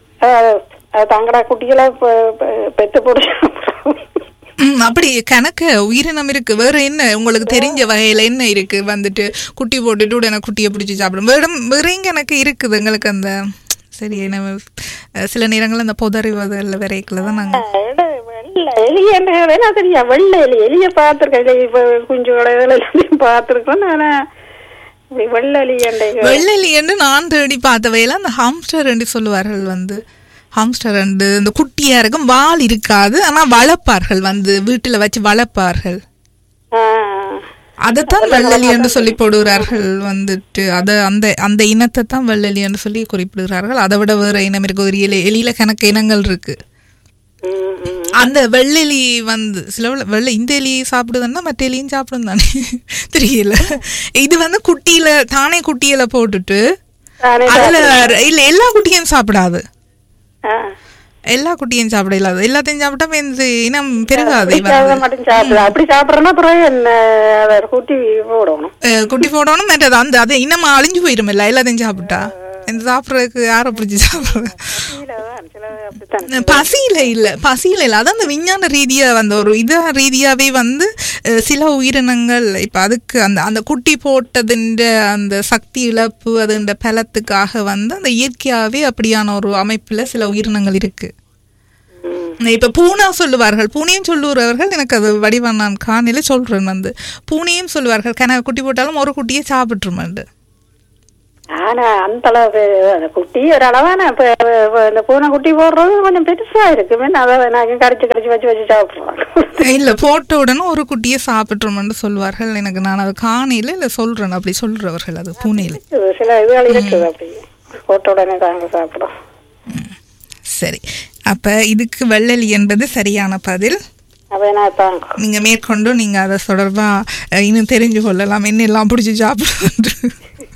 தங்கடா குட்டிகளை பெ- பெ- பெத்து போட்டு ம், அப்படி கணக்கு உயிரினம் இருக்கு வேற என்ன உங்களுக்கு தெரிஞ்ச வகையில என்ன இருக்கு வந்துட்டு குட்டி போட்டுட்டு உடனே குட்டியை பிடிச்சி சாப்பிடும் வேற வேற எங்க எனக்கு இருக்குது எங்களுக்கு அந்த சரி நம்ம அஹ், சில நேரங்கள்ல அந்த புதறிவதில் விரைக்கல தான் நாங்க வெள்ளை எலி என்ன வேணா தெரியா வெள்ளை எலி எலிய பார்த்திருக்கேன் எலி இப்ப குஞ்சுகளை எல்லாத்தையும் பார்த்திருக்கோம் ஆனா இப்படி வெள்ளை எலி என்ற வெள்ளலி என்று நான் தேடி பார்த்தவையில அந்த ஹாம்ஸ்டர் என்று சொல்லுவார்கள் வந்து ஹாம்ஸ்டர் என்று இந்த குட்டியா இருக்கும் வால் இருக்காது ஆனா வளர்ப்பார்கள் வந்து வீட்டுல வச்சு வளர்ப்பார்கள் அதைத்தான் வெள்ளலி என்று சொல்லி போடுகிறார்கள் வந்துட்டு அத அந்த அந்த இனத்தை தான் வெள்ளலி என்று சொல்லி குறிப்பிடுகிறார்கள் அதை விட வேற இனம் இருக்கு ஒரு எலி எலியில கணக்கு இனங்கள் இருக்கு அந்த வெள்ளெலி வந்து சில வெள்ள- வெள்ளை இந்த எலி சாப்பிடுதுன்னா மற்ற எலியும் சாப்பிடும் தானே தெரியல இது வந்து குட்டியில தானே குட்டியில போட்டுட்டு அதுல இல்ல எல்லா குட்டியும் சாப்பிடாது எல்லா குட்டியும் சாப்பிட இல்லாத எல்லாத்தையும் சாப்பிட்டா இப்ப இந்த இனம் பெருகாது பிடிக்காத மட்டும் சாப்பிடு அப்படி சாப்பிடுறேன்னா அப்புறம் என்ன அதை கூட்டி போடணும் அஹ் குட்டி போடணும் மற்றது அந்த அது இனம் அழிஞ்சு போயிரும் இல்ல எல்லாத்தையும் சாப்பிட்டா இந்த சாப்பிட்றதுக்கு யாரை பிடிச்சி சாப்பிடுறது பசியில இல்ல பசியில இல்ல அதான் அந்த விஞ்ஞான ரீதியா வந்த ஒரு இத ரீதியாவே வந்து அஹ், சில உயிரினங்கள் இப்ப அதுக்கு அந்த அந்த குட்டி போட்டதுன்ற அந்த சக்தி இழப்பு அதுன்ற பலத்துக்காக வந்து அந்த இயற்கையாவே அப்படியான ஒரு அமைப்புல சில உயிரினங்கள் இருக்கு இப்ப பூனா சொல்லுவார்கள் பூனையும் சொல்லுறவர்கள் எனக்கு அது வடிவம் நான் காணில சொல்றேன் வந்து பூனையும் சொல்லுவார்கள் கன குட்டி போட்டாலும் ஒரு குட்டியை சாப்பிட்டுருமாண்டு ஆனா அந்த அளவு அந்த குட்டி ஒரு அளவான இப்ப இப்ப இந்த பூனை குட்டி போடுறது கொஞ்சம் பெருசா இருக்கு முன்ன அதை நான் கடிச்சு கடிச்சு வச்சு வச்சு சாப்பிடுறோம் இல்ல போட்ட உடனே ஒரு குட்டியை சாப்பிட்டுருமென்று சொல்வார்கள் எனக்கு நான் அதை காணையில இல்ல சொல்றேன் அப்படி சொல்றவர்கள் அது பூனையில சில இதுகள் இருக்குது அப்படி போட்ட உடனே தாங்க சாப்பிடும் சரி அப்ப இதுக்கு வெள்ளலி என்பது சரியான பதில் அப்ப என்ன தாங்க நீங்க மேற்கொண்டு நீங்க அதை தொடர்பா அஹ், இன்னும் தெரிஞ்சு கொள்ளலாம் என்ன எல்லாம் பிடிச்சி சாப்பிடுறது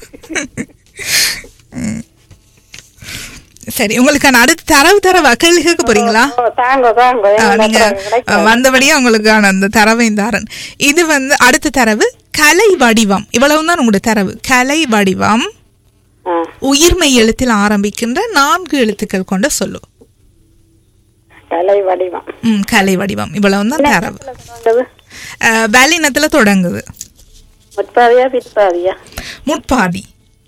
ம். சரி உங்களுக்கான அடுத்த தரவு தரவா கேள்வி கேட்க போறீங்களா ஓ, தாங்க தாங்க ஆ, எங்க நீங்க அப்புறம் கிடைக்கும். அஹ், வந்தபடியே உங்களுக்கான அந்த தரவையும் தாரன் இது வந்து அடுத்த தரவு கலை வடிவம் இவ்வளவுதான் உங்களுடைய தரவு கலை வடிவம் ஆ, உயிர்மை எழுத்தில் ஆரம்பிக்கின்ற நான்கு எழுத்துக்கள் கொண்ட சொல்லு கலை வடிவம் ம் கலை வடிவம் இவ்வளவுதான் தரவு வந்தது அஹ், வல்லினத்துல தொடங்குது முற்பாதியா பிற்பாதியா முட்பாதி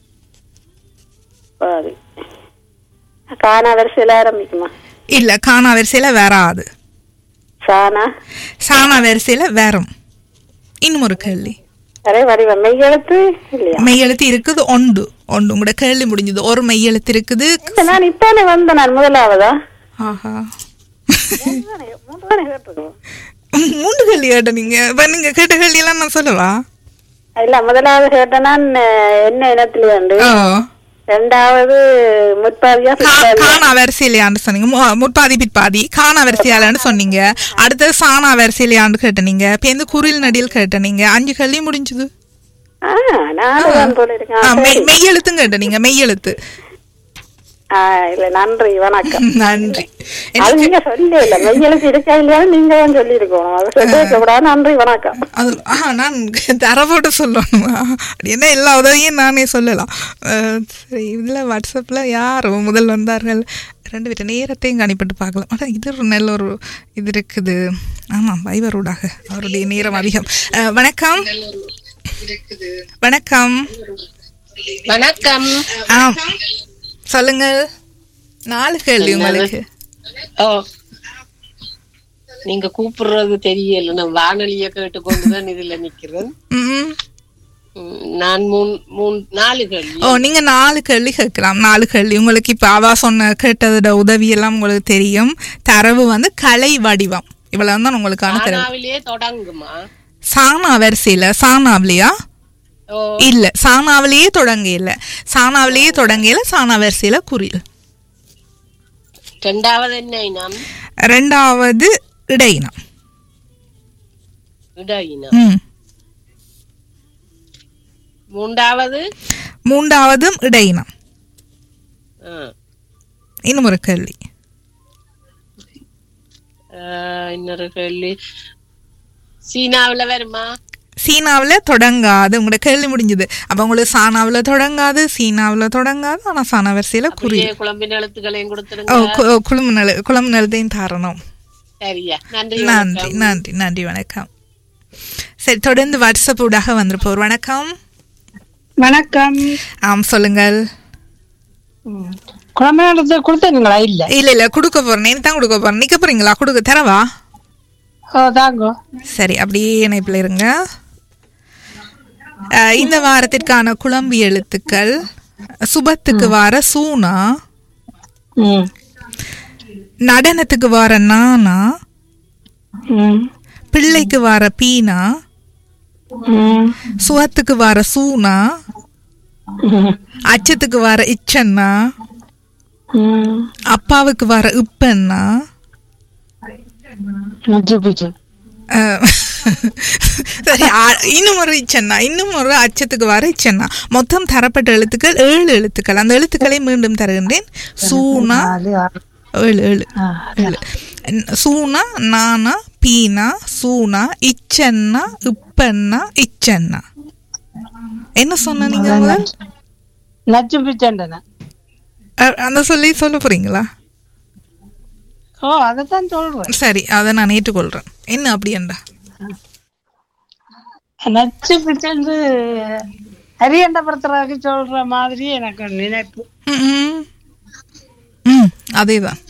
பாதி காணா வரிசையில ஆரம்பிக்குமா இல்ல காணா வரிசையில வராது சானா சாணா வரிசையில வரும் இன்னும் ஒரு கேள்வி அரே வடிவம் மெய் எழுத்து இல்லையா மெய்யெழுத்து இருக்குது ஒன்று ஒன்று உங்களோட கேள்வி முடிஞ்சது ஒரு மெய்யெழுத்து இருக்குது இல்ல, நான் இப்பதானே வந்தேன் நான் முதலாவதா ஆஹா மூன்று தானே கேட்டிருக்கோம் மூன்று கேள்வி கேட்ட நீங்க இப்ப நீங்க கேட்ட கேள்வி எல்லாம் நான் சொல்லவா இல்ல முதலாவது கேட்டேன் நான் அஹ், என்ன இனத்துல உண்டு ஓ ரெண்டாவது முற்பாதியா கா- பிற்பாதியா காணா வரிசையிலையான்னு சொன்னீங்க மு- முற்பாதி பிற்பாதி காணா வரிசையாலன்னு சொன்னீங்க அடுத்தது சாணா வரிசையிலையான்னு கேட்டனீங்க இப்ப இந்த குரில் நடியில் கேட்டனீங்க அஞ்சு கேள்வி முடிஞ்சது ஆ நாலு தான் போல ஆ, இருக்கேன் மெய்- மெய்யெழுத்தும் கேட்டனீங்க மெய்யெழுத்து ஆ இல்ல நன்றி வணக்கம் நன்றி அது நீங்க சொல்லி இல்ல மெய் எழுத்து இருக்கா இல்லையா நீங்க தான் சொல்லி இருக்கணும் அதை சொல்லிருக்க கூடாது நன்றி வணக்கம் அது ஆ நான் தரப்போட்டு சொல்லணுமா அப்படி என்ன எல்லா உதவியும் நானே சொல்லலாம் அஹ், சரி இதில் வாட்ஸ்அப்பில் யார் முதல் வந்தார்கள் ரெண்டு பேர்ட்ட நேரத்தையும் கணிப்பிட்டு பார்க்கலாம் ஆனால் இது ஒரு நல்ல ஒரு இது இருக்குது ஆமாம் பைபரூடாக அவருடைய நேரம் அதிகம் அஹ், வணக்கம் வணக்கம் வணக்கம் ஆ சொல்லுங்கள் நாலு கேள்வி உங்களுக்கு ஓ நீங்க கூப்பிடுறது தெரியல நான் வானொலிய கேட்டுக்கொண்டுதான் இதுல நிக்கிறேன் ம் ம், நான் மூணு மூணு நாலு கேள்வி ஓ நீங்க நாலு கேள்வி கேட்கலாம் நாலு கேள்வி உங்களுக்கு இப்ப அவா சொன்ன கேட்டதோட உதவி எல்லாம் உங்களுக்கு தெரியும் தரவு வந்து கலை வடிவம் இவ்வளவு தான் உங்களுக்கான தரவு ஆனாவிலே தொடங்குமா சாணா வரிசையில சாணாவிலையா ஓ இல்ல சாணாவிலேயே தொடங்க இல்ல சாணாவிலேயே தொடங்க இல்ல சாணா வரிசையில குறில் ரெண்டாவது என்ன இனம் ரெண்டாவது இடையினம் இட இனம் ம் மூன்றாவது மூன்றாவதும் இடையினம் ஆ, இன்னும் ஒரு கேள்வி ஆ, இன்னொரு கேள்வி சீனாவுல வருமா சீனாவுல தொடங்காது உங்களோட கேள்வி முடிஞ்சது அப்ப உங்களுக்கு சாணாவுல தொடங்காது சீனாவுல தொடங்காது ஆனா சாணா வரிசையில குறில் அப்படியே குழம்பின் எழுத்துக்களையும் ஓ கொடுத்துருங்க கு- குழும நல குளம் நிலத்தையும் தாரணம் சரியா நன்றி நன்றி வணக்கம். நன்றி நன்றி வணக்கம் சரி தொடர்ந்து வாட்ஸ்அப் ஊடாக வந்திருப்போர் வணக்கம் வணக்கம் ஆம் சொல்லுங்கள் குழம்பு கொடுத்தீங்களா இல்ல இல்ல இல்ல கொடுக்க போறேன் நீ தான் கொடுக்க போறேன் நிக்க போறீங்களா கொடுக்க தரவா ஓ தாங்கோ சரி அப்படியே இணைப்பில் இருங்க அஹ், இந்த வாரத்திற்கான குழம்பு எழுத்துக்கள் சுபத்துக்கு வார சூனா ம் நடனத்துக்கு வார நானா ம் பிள்ளைக்கு வார பீனா ம் சுகத்துக்கு வார சூனா ம் அச்சத்துக்கு வார இச்சன்னா ம் அப்பாவுக்கு வர இப்பன்னா நச்சு பிச்சு அஹ், சரி ஆ- இன்னும் ஒரு இச்சன்னா இன்னும் ஒரு அச்சத்துக்கு வர இச்சன்னா மொத்தம் தரப்பட்ட எழுத்துக்கள் ஏழு எழுத்துக்கள் அந்த எழுத்துக்களை மீண்டும் தருகின்றேன் சூனா நாலு ஆறு ஏழு ஏழு ஆ, ஏழு ந- சூனா நானா பீனா சூனா இச்சன்னா இப்பன்னா இச்சன்னா என்ன சொன்ன நீங்க முதல்? நச்சு பிச்சண்டன அஹ், அந்த சொல்லி சொல்ல போறீங்களா ஓ அதைத்தான் சொல்றேன் சரி அதை நான் ஏற்றுக்கொள்றேன் என்ன அப்படியண்டா நச்சு பிச்சண்டு அரியண்டப்படுத்துறதுக்கு சொல்ற மாதிரி எனக்கு ஒரு நினைப்பு ம். ம் அதேதான்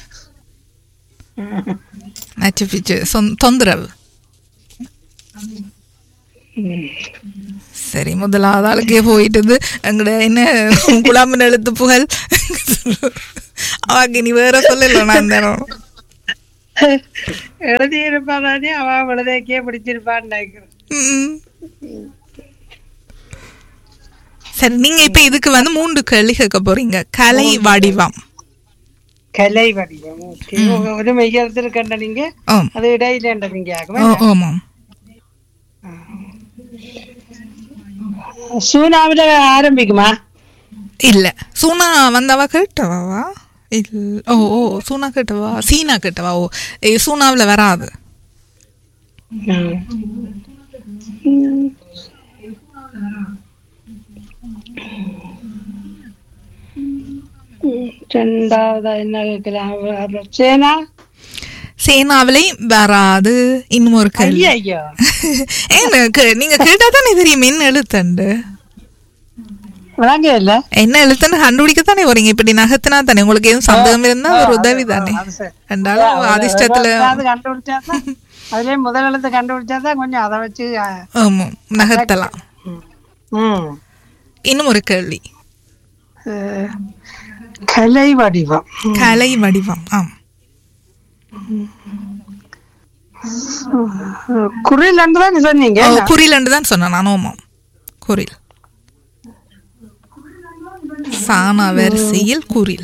நச்சு பிச்சு சொந்- தொந்தரவு சரி முதலாவது ஆளுக்கே போயிட்டது எங்கட என்ன குழாமின் எழுத்து புகழ் அவாக்கு நீ வேற சொல்லல நான் தரோம் எழுதி இருப்பானே அவன் விழுதைக்கே பிடிச்சிருப்பான்னு நினைக்கிறேன் ம். சரி நீங்க இப்ப இதுக்கு வந்து மூன்று கேள்வி கேட்க போறீங்க கலை வடிவம் கலை வடிவம் ஓகே ஒரு மெய்யெழுத்து கண்ட நீங்க ஆம். அது இடையில நீங்க ஓ ஆமாம் சூனாவில ஆரம்பிக்குமா இல்ல சூனா வந்தவா கேட்டவாவா இல்ல ஓ ஓ சூனா கேட்டவா சீனா கேட்டவா ஓ ஏ, சூனாவுல வராது ரெண்டாவதா என்ன கேட்கலாம் சேனா சேனாவிலையும் வராது இன்னும் ஒரு கேள்வி ஐயோ ஏன் கே- நீங்க கேட்டா தானே தெரியும் என்ன எழுத்துண்டு விளங்க இல்ல என்ன எழுத்துன்னு கண்டுபிடிக்க தானே வரீங்க இப்படி நகர்த்தினா தானே உங்களுக்கு எதுவும் சந்தேகம் இருந்தா ஒரு உதவி தானே அது சரி. ரெண்டாலும் அதிர்ஷ்டத்துல அது கண்டுபிடிச்சாதான் அதுலயே முதல் எழுத்து கண்டுபிடிச்சாதான் கொஞ்சம் அதை வச்சு ஆ, ஆமா நகர்த்தலாம் ம் இன்னும் ஒரு கேள்வி அஹ், கலை வடிவம் கலை வடிவம் ஆம் குரில் தான் சொன்னீங்க ஓ, குறிலண்டு தான் சொன்னேன் நான் ஆமாம் குறில் சானா வரிசையில் குறில்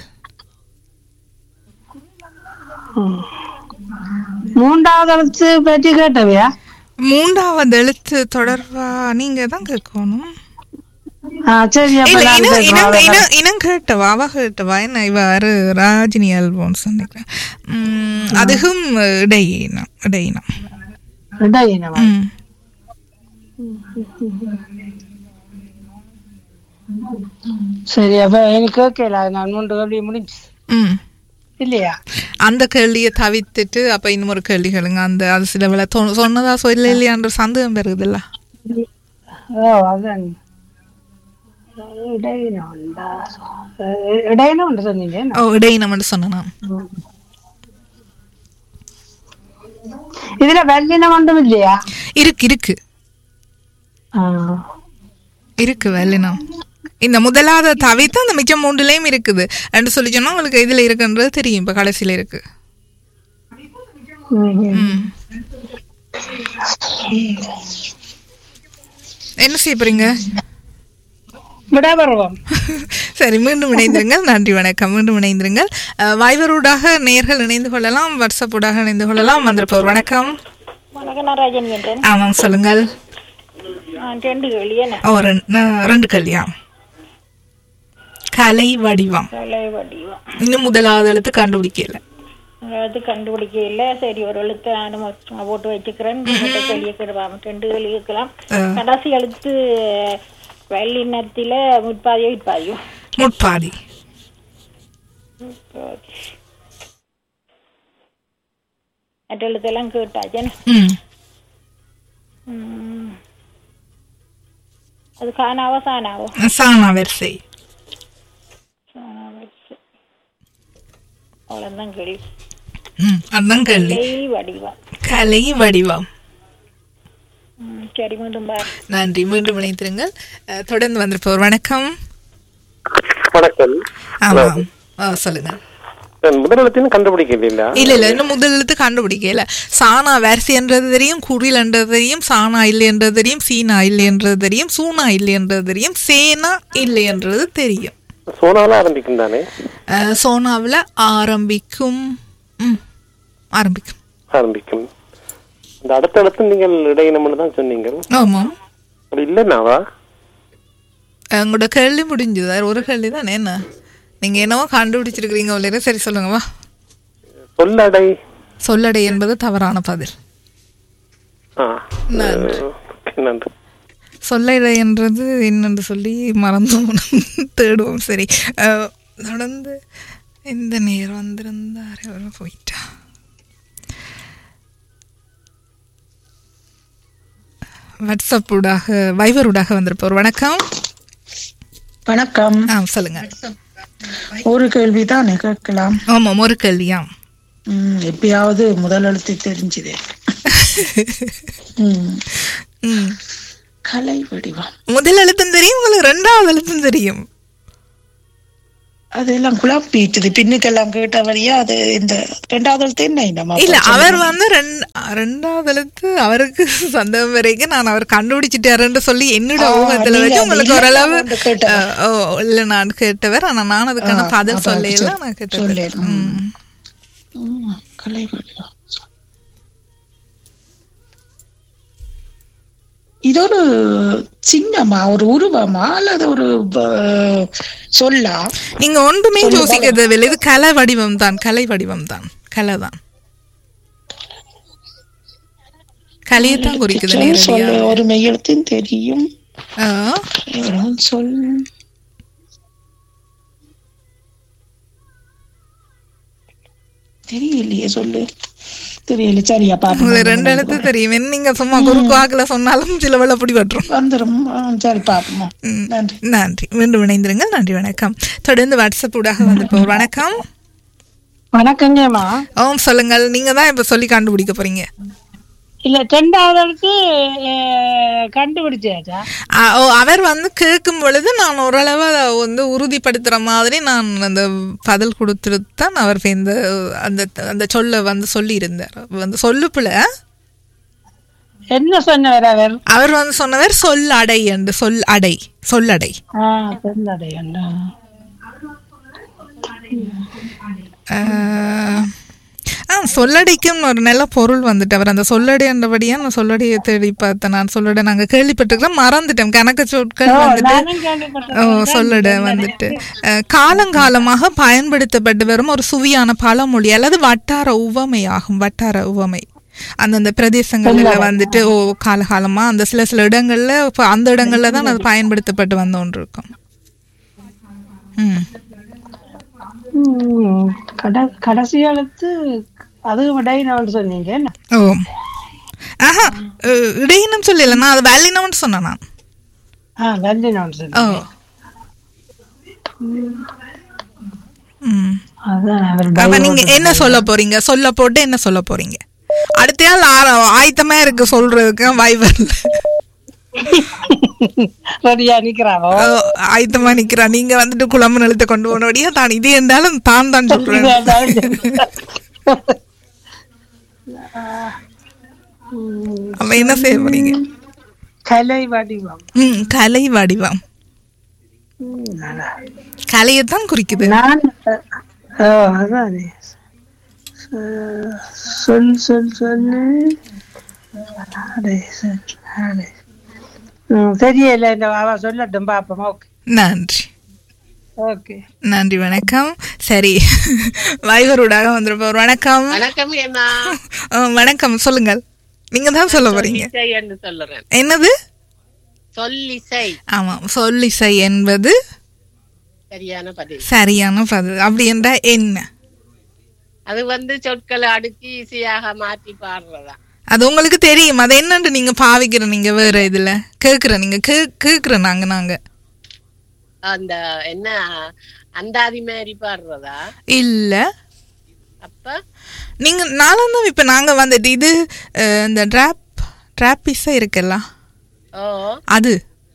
மூன்றாவது எழுத்து பற்றி கேட்டவையா மூன்றாவது எழுத்து தொடர்பா நீங்க தான் கேட்கணும் ஆ, சரி அப்ப இல்ல நான் இனம் கேட்கிறேன். இனம் அவ்வளவுதான். இனம் இனம் கேட்டவா அவ கேட்டவா என்ன இவ்வாறு ராஜினி அல்போன்ஸ் நினைக்கிறேன் உம், அதுவும் இடையினம் இடையினம் இடையினமா? ம். சரி அப்ப எனக்கு கேட்கல நான் மூன்று கேள்வி முடிஞ்சு ம் இல்லையா அந்த கேள்வியை தவிர்த்துட்டு அப்ப இன்னும் ஒரு கேள்வி கேளுங்க அந்த அது சில வேலை தொ- சொன்னதா சொல்ல இல்லையான்ற சந்தேகம் பெறுகுதுல்ல ஓ அதான் இடையினம் உண்டா? அஹ், இடையினம் உண்டு சொன்னீங்க ஓ இடையினம்னு சொன்னேன் நான் இதுல வெள்ளினம் ஒன்றும் இல்லையா இருக்கு இருக்கு ஆ. இருக்கு வெள்ளினம் இந்த முதலாவது தவிர்த்து அந்த மிச்சம் மூன்றுலயும் இருக்குது என்று சொல்லி சொன்னா உங்களுக்கு இதுல இருக்குன்றது தெரியும் இப்ப கடைசியில இருக்கு ம்ஹும். ம். என்ன செய்ய போறீங்க விடாபருவம் சரி மீண்டும் இணைந்திருங்கள் நன்றி வணக்கம் மீண்டும் இணைந்திருங்கள் அஹ், வைவரூடாக நேர்கள் இணைந்து கொள்ளலாம் வாட்ஸ்அப்பூடாக இணைந்து கொள்ளலாம் வந்திருப்போர் வணக்கம் வணக்கம் நான் ராஜன் என்றேன் ஆமாம் சொல்லுங்கள் நான் ரெண்டு கேள்வி என்ன ஓ ரெண்டு ரெண்டு கல்யாணம் கலை வடிவம் கலை வடிவம் இன்னும் முதலாவது எழுத்து கண்டுபிடிக்கல அது கண்டுபிடிக்க இல்ல சரி ஒரு எழுத்து நான் சும்மா போட்டு வச்சுக்கிறேன் ரெண்டு கேள்வி கேட்கலாம் ரெண்டு கேள்வி கேட்கலாம் கடைசி எழுத்து வெள்ளினத்தில முற்பாதியோ விற்பாதியோ முட்பாதி மற்ற எழுத்தெல்லாம் கேட்டாச்சு ம் ம். அது காணாவோ சாணாவோ சாணா வரிசை அவ்வளவுதான் கேள்வி ம் அதான் கேள்வி கலை வடிவம் கலை வடிவம் ம், சரி மீண்டும் பாரு நன்றி மீண்டும் இணைத்திருங்கள் அஹ், தொடர்ந்து வந்திருப்போர் வணக்கம் வணக்கம் ஆமாம் ஆ, சொல்லுங்க நான் முதலிடத்தையும் கண்டுபிடிக்கல இல்ல இல்ல இன்னும் முதல் எழுத்து கண்டுபிடிக்கல சானா வரிசைன்றது தெரியும் குறிலன்றது தெரியும் சானா இல்லைன்றது தெரியும் சீனா இல்லைன்றது தெரியும் சூனா இல்லைன்றது தெரியும் சேனா இல்லைன்றது தெரியும் சோனால ஆரம்பிக்கும் தானே அஹ், சோனாவுல ஆரம்பிக்கும் ம், ஆரம்பிக்கும் ஆரம்பிக்கும் அந்த அடுத்த இடத்து நீங்கள் இடையினம்னு தான் சொன்னீங்க ஆமாம் அப்படி இல்லைன்னாவா உங்களோட கேள்வி முடிஞ்சுதா ஒரு கேள்வி தானே என்ன நீங்க என்னவோ கண்டுபிடிச்சிருக்கிறீங்க உள்ளே சரி சொல்லுங்க வா சொல்லடை சொல்லடை என்பது தவறான பதில் ஆ நன்றி. ஓகே, நன்றி சொல்லடை என்றது என்னென்று சொல்லி மறந்தோம் தேடுவோம் சரி அஹ், தொடர்ந்து எந்த நேரம் வந்திருந்தார் அவர் போயிட்டா வாட்ஸ்அப் ஊடாக வைவர் ஊடாக வந்திருப்போர் வணக்கம் வணக்கம் ஆ சொல்லுங்க ஒரு கேள்விதான் கேட்கலாம் ஆமாம் ஒரு கேள்வியாம் ம், எப்பயாவது முதல் எழுத்து தெரிஞ்சுது ம். ம் கலை வடிவம் முதல் எழுத்தும் தெரியும் உங்களுக்கு ரெண்டாவது எழுத்தும் தெரியும் அதெல்லாம் குழப்பிட்டுது பின்னுக்கெல்லாம் கேட்ட வழியா அது இந்த ரெண்டாவது எழுத்து என்ன நம்ம இல்ல அவர் வந்து ரெண்டு ரெண்டாவது எழுத்து அவருக்கு சந்தேகம் வரைக்கும் நான் அவர் கண்டுபிடிச்சிட்டாருன்னு சொல்லி என்னோட ஆ, ஊகத்துல நீங்க வச்சு அது உங்களுக்கு இல்ல, ஓரளவு நான் வந்து கேட்டவர். அஹ், ஓ இல்ல நான் கேட்டவர் ஆனா நான் அதுக்கான ஆ, பதில் அதான் சொல்லல சொல்- நான் கேட்டவர் சொல்லேன். ம். ம், கலை வடிவம் இது ஒரு சின்னமா ஒரு உருவமா அல்லது ஒரு அஹ், சொல்லா நீங்க ஒன்றுமே சொல்லு, யோசிக்க தேவையில்லை இது கலை வடிவம் தான் கலை வடிவம் தான் கலை தான் கலையை தான் குறிக்குது சொல்லு நேரடியா ஒரு மெய்யெழுத்தும் தெரியும் ஆ, ஏதாவது சொல் தெரியலையே சொல்லு தெரியல சரியா உங்களுக்கு ரெண்டு எழுத்து பாப்போம் தெரியும் என்ன நீங்க சும்மா குறுக்கு வாக்குல சொன்னாலும் சில வேலை அப்படி பட்டுரும் வந்துடும் ஆ, சரி பாப்போமா ம். நன்றி நன்றி மீண்டும் இணைந்திருங்கள் நன்றி வணக்கம் தொடர்ந்து வாட்ஸ்அப் ஊடாக வந்து போ வணக்கம் வணக்கங்கம்மா ஓம் சொல்லுங்கள் நீங்க தான் இப்ப சொல்லி கண்டுபிடிக்க போறீங்க இல்ல ரெண்டாவது ஆளுக்கு அஹ், கண்டுபிடிச்சாச்சா ஆ, ஓ அவர் வந்து கேட்கும் பொழுது நான் ஓரளவு அதை வந்து உறுதிப்படுத்துற மாதிரி நான் அந்த பதில் கொடுத்துட்டு தான் அவர் இந்த அந்த அந்த சொல்ல வந்து சொல்லி இருந்தார் வந்து சொல்லுப்புல என்ன சொன்னவர் அவர் அவர் வந்து சொன்னவர் சொல் அடை என்று சொல் அடை சொல்லடை ஆ சொன்னடையண்டா ஆஹ், ஆ சொல்லடைக்கும் ஒரு நல்ல பொருள் வந்துட்டு அவர் அந்த சொல்லடை என்றபடியா நான் சொல்லடையை தேடி பார்த்தேன் நான் சொல்லடை நாங்க கேள்விப்பட்டிருக்கிறோம் மறந்துட்டோம் கணக்கு சொற்கள் வந்துட்டு நானும் கேள்விப்பட்டேன். ஓ சொல்லட வந்துட்டு அஹ், காலங்காலமாக பயன்படுத்தப்பட்டு வரும் ஒரு சுவியான பழமொழி அல்லது வட்டார உவமையாகும் வட்டார உவமை அந்தந்த பிரதேசங்கள்ல வந்துட்டு ஓ காலகாலமா அந்த சில சில இடங்கள்ல இப்ப அந்த இடங்கள்ல தான் அது பயன்படுத்தப்பட்டு வந்து ஒன்று இருக்கும் ம் ம், கட- கடைசி எழுத்து அது விடைன்னு சொன்னீங்க என்ன? ஓ ஆஹா அஹ், இடையினம் சொல்லல நான் அது வேலினம்னு சொன்னேன் நான் ஆ வெள்ளினு ஓ சொன்னீங்க ம் அதான் அவர் அப்ப நீங்க என்ன சொல்ல போறீங்க சொல்ல போட்டு என்ன சொல்ல போறீங்க அடுத்த நாள் ஆர- ஆயத்தமா இருக்கு சொல்றதுக்கு வைவர்ல ரெடியா நிக்கிறாவோ ஆயத்தமா நிக்கிறா நீங்க வந்துட்டு குழம்பு நிலத்தை கொண்டு போனபடியா தான் இது என்றாலும் தான் தான் சொல்றேன் அப்ப என்ன செய்ய போறீங்க கலை வடிவம் ம் கலை வடிவம் கலையைத்தான் குறிக்குது நான் ஓ அதானே சொ- சொல் சொல் சொல்லு அடே, சொல், அடே. ம், தெரியல இந்த அவ சொல்லட்டும் பாப்போம் ஓகே நன்றி ஓகே நன்றி வணக்கம் சரி வைவரூடாக வந்துருப்போம் வணக்கம் வணக்கம் என்ன ஆ, வணக்கம் சொல்லுங்கள் நீங்க தான் சொல்ல போறீங்க இசை என்று சொல்லுறேன் என்னது சொல்லிசை ஆமாம் சொல்லிசை என்பது சரியான பதில் சரியான பதில் அப்படி என்றா என்ன அது வந்து சொற்களை அடுக்கி இசையாக மாற்றி பாடுறதா அது உங்களுக்கு தெரியும் அது என்னன்னு நீங்க பாவிக்கிற நீங்க வேற இதுல கேக்குற நீங்க கே- கேக்குற நாங்க நாங்க அந்த என்ன அந்தாதி மாதிரி பாடுறதா இல்ல அப்ப நீங்க நானும் தான் இப்ப நாங்க வந்துட்டு இது அஹ், இந்த ட்ராப் ட்ராப்பிஸா இருக்குல்ல ஓ அது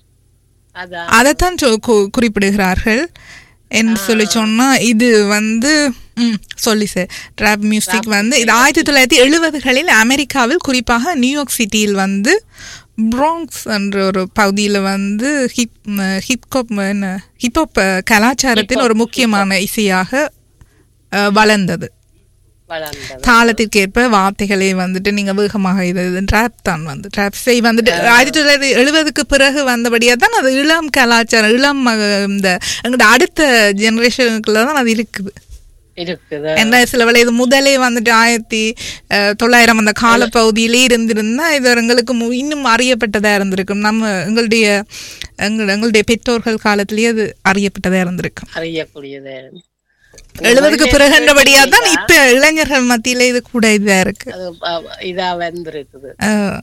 அதான் அதைத்தான் சொ- கு- குறிப்பிடுகிறார்கள் என்று சொல்லி சொன்னா இது வந்து ம், சொல்லி சார் ட்ராப் மியூசிக் வந்து இது ஆயிரத்தி தொள்ளாயிரத்தி எழுபதுகளில் அமெரிக்காவில் குறிப்பாக நியூயார்க் சிட்டியில் வந்து ப்ராங்க்ஸ் என்ற ஒரு பகுதியில் வந்து ஹிப் ஹிப்ஹாப் என்ன ஹிப்ஹாப் கலாச்சாரத்தின் ஒரு முக்கியமான இசையாக அஹ், வளர்ந்தது வளர்ந்தது தாளத்திற்கேற்ப வார்த்தைகளை வந்துட்டு நீங்க வேகமாக இது ட்ராப் தான் வந்து ட்ராப் செய் வந்துட்டு ஆயிரத்தி தொள்ளாயிரத்தி எழுபதுக்கு பிறகு வந்தபடியா தான் அது இளம் கலாச்சாரம் இளம் அஹ், இந்த எங்களோட அடுத்த ஜெனரேஷனுக்குள்ள தான் அது இருக்குது இருக்குது என்ன சில வேளை இது முதலே வந்துட்டு ஆயிரத்தி அஹ், தொள்ளாயிரம் அந்த காலப்பகுதியிலே இருந்திருந்தா இது எங்களுக்கு மு- இன்னும் அறியப்பட்டதா இருந்திருக்கும் நம்ம எங்களுடைய எங்கள் எங்களுடைய பெற்றோர்கள் காலத்திலேயே அது அறியப்பட்டதா இருந்திருக்கும் அறியக்கூடியது எழுபதுக்கு பிறகுன்றபடியா தான் இப்ப இளைஞர்கள் மத்தியில இது கூட இதா இருக்கு அது அஹ், இதா வந்திருக்குது அஹ்,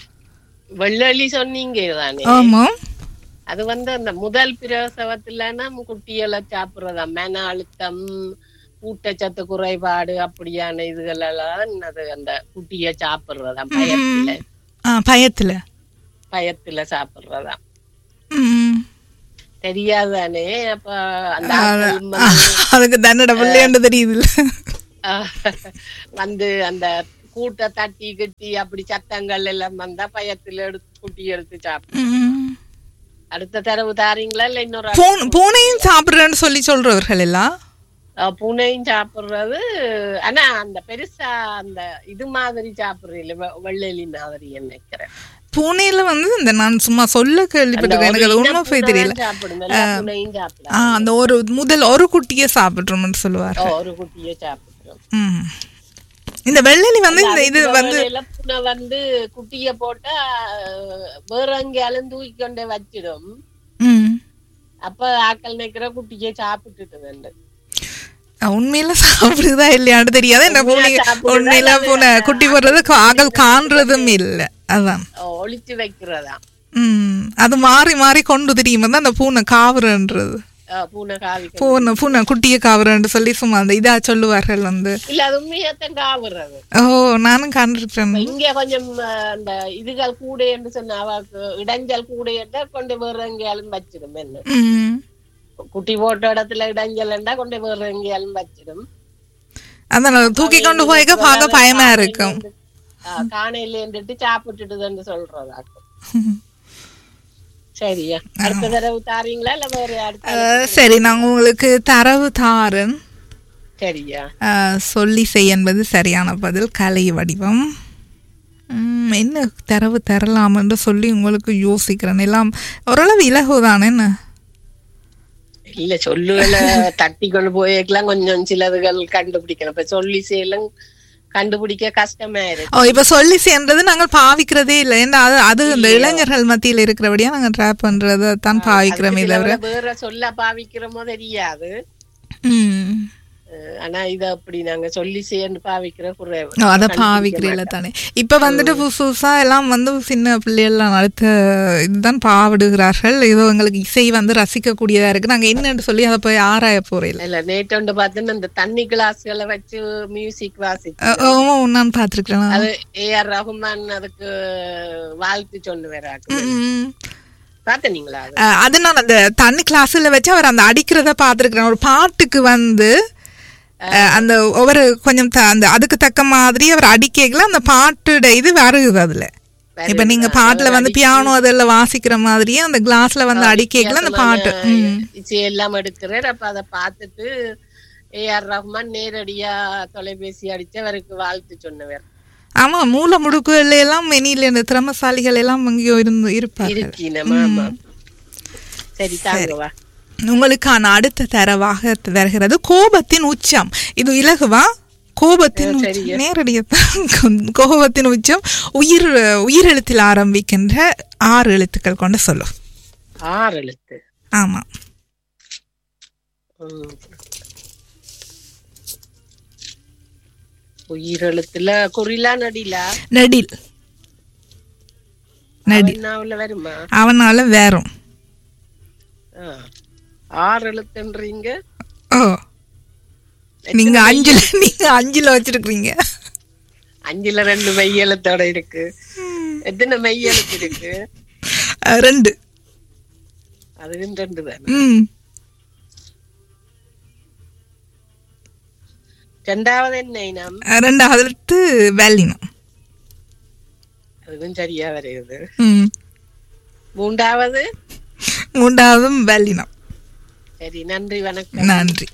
வெள்ளி சொன்னீங்க தானே ஆமாம் அது வந்து அந்த முதல் பிரசவத்துலன்னா குட்டிகளை சாப்பிடுறதா மன அழுத்தம் ஊட்டச்சத்து குறைபாடு அப்படியான இதுகளெல்லாம் அது அந்த குட்டிய சாப்பிடுறதா பயத்துல ஆ பயத்துல பயத்துல சாப்பிடுறதா ம். தெரியாதானே அப்ப அந்த அது- ஆட்கள் வந்து, அதுக்கு தன்னோட பிள்ளையாண்டு தெரியுது அஹ், வந்து அந்த கூட்ட தட்டி கட்டி அப்படி சத்தங்கள் எல்லாம் வந்தா பயத்துல எடுத்து குட்டி எடுத்து சாப்பிடும் அடுத்த தடவை தாரீங்களா இல்ல இன்னொரு ஆள் பூனையும் சாப்பிடுறேன்னு சொல்லி சொல்றவர்கள் எல்லாம் அஹ் பூனையும் சாப்பிடுறது ஆனா அந்த பெருசா அந்த இது மாதிரி சாப்பிடுறீங்க வெள்ளெலி மாதிரி நினைக்கிறேன் பூனையில வந்து இந்த நான் சும்மா சொல்ல கேள்விப்பட்டிருக்கேன் எனக்கு அது உண்மை போய் தெரியல சாப்பிடும் எல்லா பூனையும் சாப்பிடும் ஆ அந்த ஒரு முதல் ஒரு குட்டியை சாப்பிட்றோம்னு சொல்லுவார் ஒரு குட்டியை சாப்பிடுறோம் ம். இந்த வெள்ளலி வந்து இந்த இது வந்து வேளையில பூனை வந்து குட்டிய போட்டா அஹ், வேற எங்கேயாலும் தூக்கி கொண்டே வச்சிடும் ம். அப்ப ஆக்கள் நிக்கிற குட்டியை சாப்பிட்டுட்டு வந்து உண்மையில சாப்பிடுதா இல்லையான்னு தெரியாது இந்த பூனை உண்மையா சாப்பிடுதா உண்மையில பூனை குட்டி போடுறது ஆகல் காண்றதும் இல்லை அதான் ஒளிச்சு வைக்கிறதா ம் அது மாறி மாறி கொண்டு தெரியுமா தான் அந்த பூனை காவுறன்றது அஹ், பூனை காவி பூனை பூனை குட்டியை காவுறன்னு சொல்லி சும்மா அந்த இதா சொல்லுவார்கள் வந்து இல்ல அது உண்மையாத்தான் காவுறது ஓ நானும் கண்டிருக்கேன் இங்க கொஞ்சம் அஹ், அந்த இதுகள் கூட என்று சொன்ன அவக்கு இடைஞ்சல் கூட என்றா கொண்டு வேற எங்கேயாலும் வச்சிடும் என்ன ம் குட்டி போட்ட இடத்துல இடைஞ்சல் என்றா கொண்டு வேற எங்கேயாலும் வச்சிடும் அதான் நான் தூக்கி கொண்டு போய்க்க பார்க்க பயமா இருக்கும் அஹ், காணையில இருந்துட்டு சாப்பிட்டுட்டுதுன்னு சொல்றதாக்கும் சரியா அடுத்த தடவை தாரீங்களா இல்ல வேற அடுத்த அஹ், சரி நான் உங்களுக்கு தரவு தாரன் சரியா அஹ், சொல்லி செய் என்பது சரியான பதில் கலை வடிவம் ம், என்ன தரவு தரலாம் என்று சொல்லி உங்களுக்கு யோசிக்கிறேன் எல்லாம் ஓரளவு இலகுதானே என்ன இல்ல சொல்லுகளை தட்டி கொண்டு போய்க்கலாம் கொஞ்சம் சிலதுகள் கண்டுபிடிக்கணும் இப்ப சொல்லி செய்யலாம் கண்டுபிடிக்க கஷ்டமா இருக்கு ஓ இப்ப சொல்லி சேர்ந்தது நாங்கள் பாவிக்கிறதே இல்லை ஏன்னா அது அது இந்த இளைஞர்கள் மத்தியில் இருக்கிறபடியா நாங்க ட்ராப் பண்றதை தான் பாவிக்கிறோமே அதுக்கு தவிர சிலவரை வேற சொல்ல பாவிக்கிறோமோ தெரியாது ம் அஹ் ஆனா இத அப்படி நாங்க சொல்லி சேர்ந்து பாவிக்கிற குறைவு ஓ, அதை கண்டுபிடிக்க பாவிக்கிறீங்கள மாட்டோம். தானே இப்ப வந்துட்டு புதுசு புதுசா எல்லாம் வந்து சின்ன பிள்ளைகள்லாம் அடுத்த இதுதான் பாவிடுகிறார்கள் ஏதோ எங்களுக்கு இசை வந்து ரசிக்கக்கூடியதா இருக்கு நாங்க என்னன்னு சொல்லி அதை போய் ஆராய போறேன் இல்ல நேற்று பார்த்தீங்கன்னா இந்த தண்ணி கிளாஸ்களை வச்சு மியூசிக் வாசிச்சு ஓ நான் பாத்துருக்கேன் அது ஏ ஆர் ரஹ்மான் அதுக்கு வாழ்த்து சொன்னு வராக்கு பார்த்தனீங்களா அது அஹ் அது நான் அந்த தண்ணி கிளாஸ்ல வச்சு அவர் அந்த அடிக்கிறத பார்த்துருக்கிறேன் ஒரு பாட்டுக்கு வந்து அஹ் அந்த ஒவ்வொரு கொஞ்சம் த- அந்த அதுக்கு தக்க மாதிரி அவர் அடிக்கல அந்த பாட்டோட இது வருது அதுல இப்ப நீங்க பாட்டுல வந்து பியானோ அதெல்லாம் வாசிக்கிற மாதிரியே அந்த கிளாஸ்ல வந்து அடிக்கல அந்த பாட்டு ம். இசை எல்லாம் எடுக்கிறார் அப்ப அதை பார்த்துட்டு ஏ ஆர் ரஹ்மான் நேரடியா தொலைபேசி அடிச்சு அவருக்கு வாழ்த்து சொன்னவர் ஆமா மூல முடுக்குகள் எல்லாம் மெனியில இந்த திறமசாலிகள் எல்லாம் அங்கேயோ இருந்து இருப்பார்கள் இருக்கீனமா ஆமா சரி தாங்கவா உங்களுக்கான அடுத்த தரவாக வருகிறது கோபத்தின் உச்சம் இது இலகுவா கோபத்தின் உச்ச- சரியா. நேரடியாக கோபத்தின் உச்சம் உயிர் உயிரெழுத்தில் ஆரம்பிக்கின்ற ஆறு எழுத்துக்கள் கொண்ட சொல்லும் ஆறு எழுத்து ஆமா ம். உயிரெழுத்துல குறிலா நடிலா நெடில் நெடில் நாவல வருமா அவனால வேறும் ஆ. ஆறு எழுத்துன்றீங்க ஓ நீங்க அஞ்சுல நீங்க அஞ்சுல வச்சிருக்கீங்க அஞ்சுல ரெண்டு மெய் எழுத்தோட இருக்கு எத்தனை மெய் எழுத்து இருக்கு அஹ், ரெண்டு அதுவும் ரெண்டு தானே ம் ரெண்டாவது என்ன இனம் அஹ், ரெண்டாவது எழுத்து வேலினம் அதுவும் சரியா வருது ம் மூன்றாவது மூன்றாவதும் வேலினம் சரி நன்றி வணக்கம் நன்றி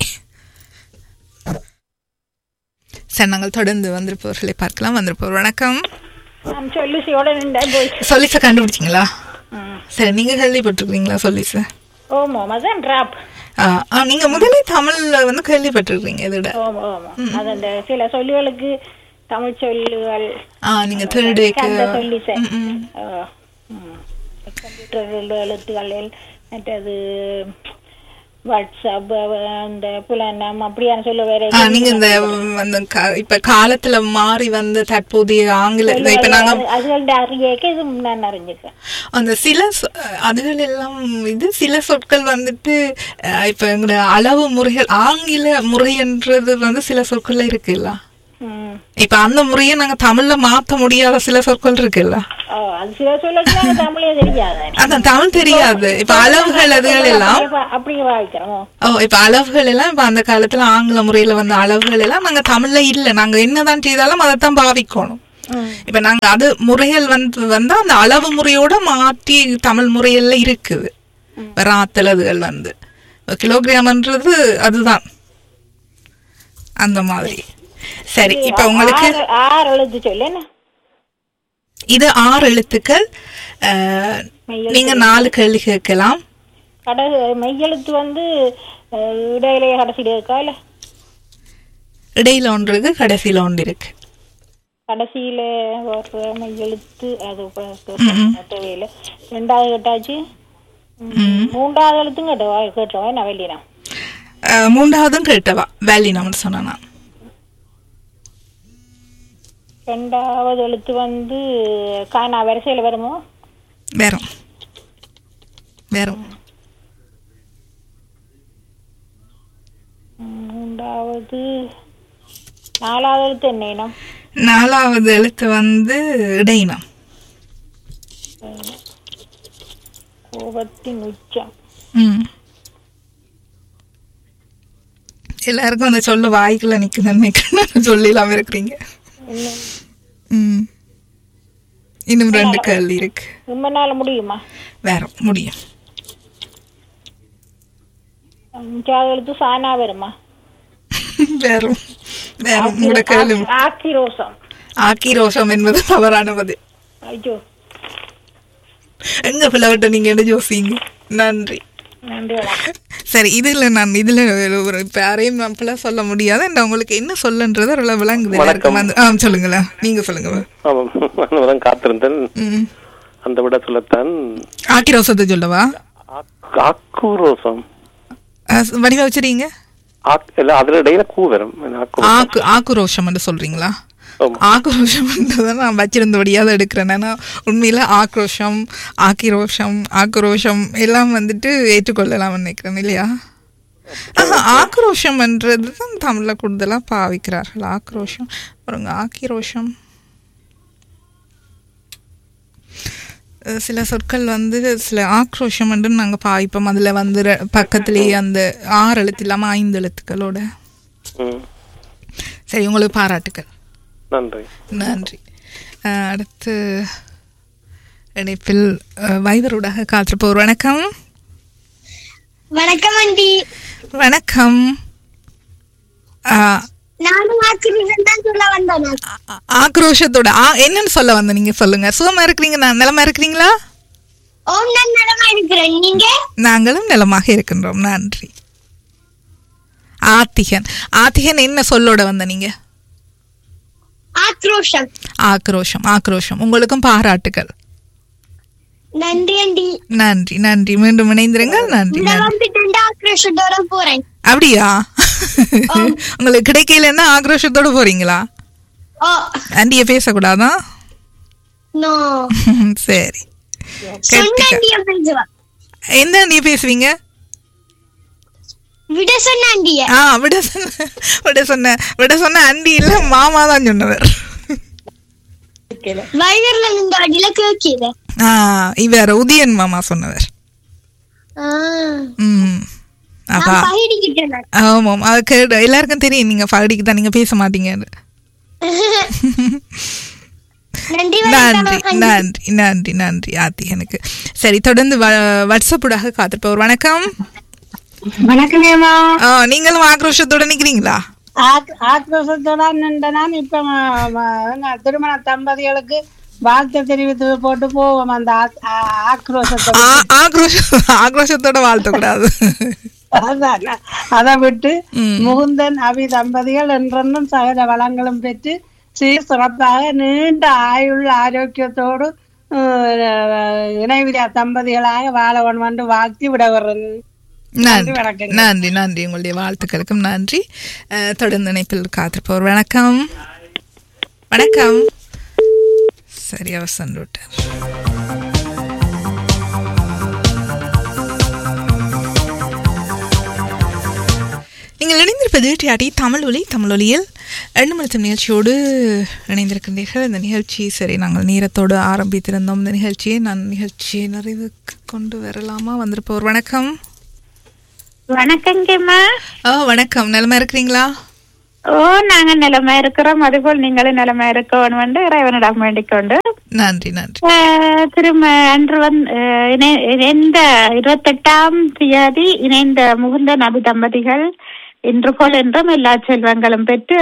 சரி நாங்கள் தொடர்ந்து வந்திருப்பவர்களை பார்க்கலாம் வந்திருப்பவர் வணக்கம் நான் சொல்லு சியோட நின்றா போய் சொல்லிச கண்டுபிடிச்சிங்களா சரி நீங்க கேள்விப்பட்டிருக்கீங்களா சொல்லிச ஓமோ அதான் ட்ராப் நீங்க முதலே தமிழ்ல வந்து கேள்விப்பட்டிருக்கீங்க இதோட ஓமோ ஓமோ அது அந்த சில சொல்லுகளுக்கு தமிழ் சொல்லுகள் ஆ நீங்க திருடேக்கு அந்த சொல்லிசை ம், ம். கம்ப்யூட்டர் எழுத்துக்கள் மற்றது வாட்ஸ்அப் அந்த புலனம் அப்படியான சொல்ல வேற ஆ, நீங்க இந்த ம், அந்த கா- இப்ப காலத்துல மாறி வந்த தற்போதைய ஆங்கில இந்த இப்ப நாங்க அதுகளோட அறியக்க இது நான் அறிஞ்சிருக்கேன் அந்த சில சொ- அதுகள் எல்லாம் இது சில சொற்கள் வந்துட்டு அஹ், இப்ப எங்களோட அளவு முறைகள் ஆங்கில முறைன்றது வந்து சில சொற்கள்ல இருக்குல்ல ம். ம். இப்ப அந்த முறையை நாங்க தமிழ்ல மாத்த முடியாத சில சொற்கள் இருக்குல்ல ஓ, அது சில சொல்லலாம் தமிழே தெரியாது அதான் தமிழ் தெரியாது இப்ப அளவுகள் அதுகள் எல்லாம் அப்படியே பா- அப்படியே வாய்க்கிறோம் ஓ இப்ப அளவுகள் எல்லாம் இப்ப அந்த காலத்துல ஆங்கில முறையில வந்த அளவுகள் எல்லாம் நாங்க தமிழ்ல இல்ல நாங்க என்னதான் செய்தாலும் அதைத்தான் பாவிக்கணும் இப்ப நாங்க அது முறைகள் வந்து வந்தா அந்த அளவு முறையோட மாற்றி தமிழ் முறையில இருக்குது ராத்தலதுகள் வந்து கிலோகிராம்ன்றது அதுதான் அந்த மாதிரி சரி இப்ப உங்களுக்கு ஆறு- ஆறு எழுத்து சொல்லு என்ன இது ஆறு எழுத்துக்கள் அஹ், நீங்க நாலு கேள்வி கேட்கலாம் கடை மெய்யெழுத்து வந்து அஹ், இடையிலேயே கடைசியில இருக்கா இல்ல இடையில ஒன்று இருக்கு கடைசியில ஒன்று இருக்கு கடைசியில வர்ற மெய்யெழுத்து அது ப- தேவையில்லை ரெண்டாவது கேட்டாச்சு ம், மூன்றாவது எழுத்தும் கேட்டவா கேட்டவா என்ன வெளியினா அஹ், மூன்றாவதும் கேட்டவா வேலினம்னு சொன்னா நான். ரெண்டாவது எழுத்து வந்து காணா வரிசையில வருமோ வேறும் வேறும் ம், மூன்றாவது நாலாவது எழுத்து என்ன இனம் நாலாவது எழுத்து வந்து இடையினம் கோபத்தின் உச்சம் ம் எல்லாருக்கும் அந்த சொல்ல வாய்க்குள்ள நிக்குதுன்னு சொல்லிலாம் இருக்கிறீங்க இன்னும் ம் இன்னும் ரெண்டு கேள்வி இருக்கு ரொம்ப நாள் முடியுமா வேற முடியும் அஞ்சாவது எழுத்து சானா வருமா வேறும் வேறும் உங்களோட கேள்வி ஆக்கி ரோசம் ஆக்கி ரோஷம் என்பது தவறானது ஐயோ எங்க பிள்ளைவிட்ட நீங்க என்ன யோசிங்க நன்றி நன்றி வணக்கம் சரி இதுல நான் இதுல ஒரு பேரையும் நான் பிள்ளை சொல்ல முடியாது and உங்களுக்கு என்ன சொல்லன்றது ஒரு விளங்குது எல்லாருக்கும் வந்து ஆ சொல்லுங்களேன் நீங்க சொல்லுங்க ஆமாம் நான் காத்திருந்தேன் ம். அந்த விட சொல்லத்தான் ஆக்கி ரோசத்தை சொல்லவா ஆக்கூரோசம் அஹ், வடிவா வச்சிருக்கீங்க ஆக் இல்ல அதுல இடையில கூ வரும் ஆக்கூரோசம் ஆக்கு ஆக்குரோஷம் என்று சொல்றீங்களா ஆமா. ஆக்ரோஷம்ன்றதை நான் வச்சிருந்தபடியாக தான் எடுக்கிறேன் ஏன்னா உண்மையில ஆக்ரோஷம் ஆக்கிரோஷம் ஆக்ரோஷம் எல்லாம் வந்துட்டு ஏற்றுக்கொள்ளலாம் நினைக்கிறேன் இல்லையா ஆஹா ஆக்ரோஷம்ன்றது தான் தமிழில் கூடுதலாக பாவிக்கிறார்கள் ஆக்ரோஷம் பாருங்க ஆக்கிரோஷம் அஹ் சில சொற்கள் வந்து சில ஆக்ரோஷம் என்று நாங்கள் பாவிப்போம் அதில் வந்து ரெ- பக்கத்திலேயே அந்த ஆறு எழுத்து இல்லாமல் ஐந்து எழுத்துக்களோட ம். சரி உங்களுக்கு பாராட்டுக்கள் நன்றி நன்றி அஹ் அடுத்து இணைப்பில் அஹ், வைவருடாக காத்திருப்போர் வணக்கம் வணக்கம் ஆண்டி வணக்கம் அஹ், நானும் ஆச்சரியம் தான் சொல்ல வந்தேன் ஆ- ஆக்ரோஷத்தோட ஆ- என்னன்னு சொல்ல வந்த நீங்க சொல்லுங்க சுகமா இருக்கிறீங்க நான் நிலமா இருக்கிறீங்களா ஓம் நான் நலமா இருக்கிறேன் நீங்க நாங்களும் நலமாக இருக்கின்றோம் நன்றி ஆத்திகன் ஆத்திகன் என்ன சொல்லோட வந்த நீங்க ஆக்ரோஷம் ஆக்ரோஷம் ஆக்ரோஷம் உங்களுக்கும் பாராட்டுகள் நன்றி ஆண்டி நன்றி நன்றி மீண்டும் இணைந்திருங்கள் நன்றி இந்த நன்றி வந்துட்டு ஆக்ரோஷத்தோட போறேன் அப்படியா உங்களுக்கு கிடைக்கலன்னா ஆக்ரோஷத்தோட போறீங்களா ஓ ஆண்டிய பேசக்கூடாதா நோ சரி சொன்ன கெட்டிக்க. ஆண்டிய பேசுவா எந்த ஆண்டிய பேசுவீங்க விட சொன்ன ஆண்டிய ஆ விட சொன்ன விட சொன்ன விட சொன்ன ஆண்டி இல்ல மாமா தான் சொன்னவர் வயர்ல நின்ற அடியில கேட்கிது ஆ இவர் உதயன் மாமா சொன்னவர் ம் அப்பா நான் பகிடிக்கிட்டேன் ஆமாம் அது கேடு எல்லாருக்கும் தெரியும் நீங்க பகடிக்கு தான் நீங்க பேச மாட்டீங்கன்னு நன்றி நன்றி வணக்கம் நன்றி நன்றி நன்றி ஆத்திகனுக்கு சரி தொடர்ந்து வ- வாட்ஸ்அப்புடாக காத்திருப்பவர் வணக்கம் வணக்கம் ஏமா ஆ, நீங்களும் ஆக்ரோஷத்தோட நிக்கிறீங்களா ஆக்ரோஷத்தோட நின்ற நான் இப்ப ம- ம- என்ன, திருமண தம்பதிகளுக்கு வாழ்த்து தெரிவித்து போட்டு போவோம் அந்த ஆக்- ஆ- ஆக்ரோஷத்தை ஆ- ஆக்ரோஷம் ஆக்ரோஷத்தோட வாழ்த்தக்கூடாது அதான், அதை விட்டு முகுந்தன் அபி தம்பதிகள் என்றென்றும் சகல வளங்களும் பெற்று சீர் சிறப்பாக நீண்ட ஆயுள் ஆரோக்கியத்தோடு அஹ், இணைவிடா தம்பதிகளாக வாழ வேண்டும் என்று வாழ்த்தி விடவரன் நன்றி வணக்கங்க. நன்றி நன்றி உங்களுடைய வாழ்த்துக்களுக்கும் நன்றி அஹ், தொடர்ந்து இணைப்பில் காத்திருப்பவர் வணக்கம் வணக்கம் சரி அவர் சென்று விட்டார் நீங்கள் இணைந்திருப்பது இணைந்திருப்பது டிஆடி தமிழ் ஒலி தமிழ் ஒலியில் எண்ணமழுத்தம் நிகழ்ச்சியோடு இணைந்திருக்கின்றீர்கள் இந்த நிகழ்ச்சி சரி நாங்கள் நேரத்தோடு ஆரம்பித்திருந்தோம் இந்த நிகழ்ச்சியை நான் நிகழ்ச்சியை நிறைவுக்கு கொண்டு வரலாமா வந்திருப்பவர் வணக்கம் வணக்கங்கம்மா ஆ வணக்கம் நிலமா இருக்கிறீங்களா ஓ நாங்க நிலைமை இருக்கிறோம் அதுபோல் நீங்களும் நிலைமை இருக்கணும் இறைவனிடம் வேண்டிக் கொண்டு நன்றி நன்றி ஆஹ், திரும்ப அன்று வந்து இணைந்த இருபத்தெட்டாம் தேதி இணைந்த முகுந்த நபி தம்பதிகள் இன்று போல் என்றும் எல்லா செல்வங்களும் பெற்று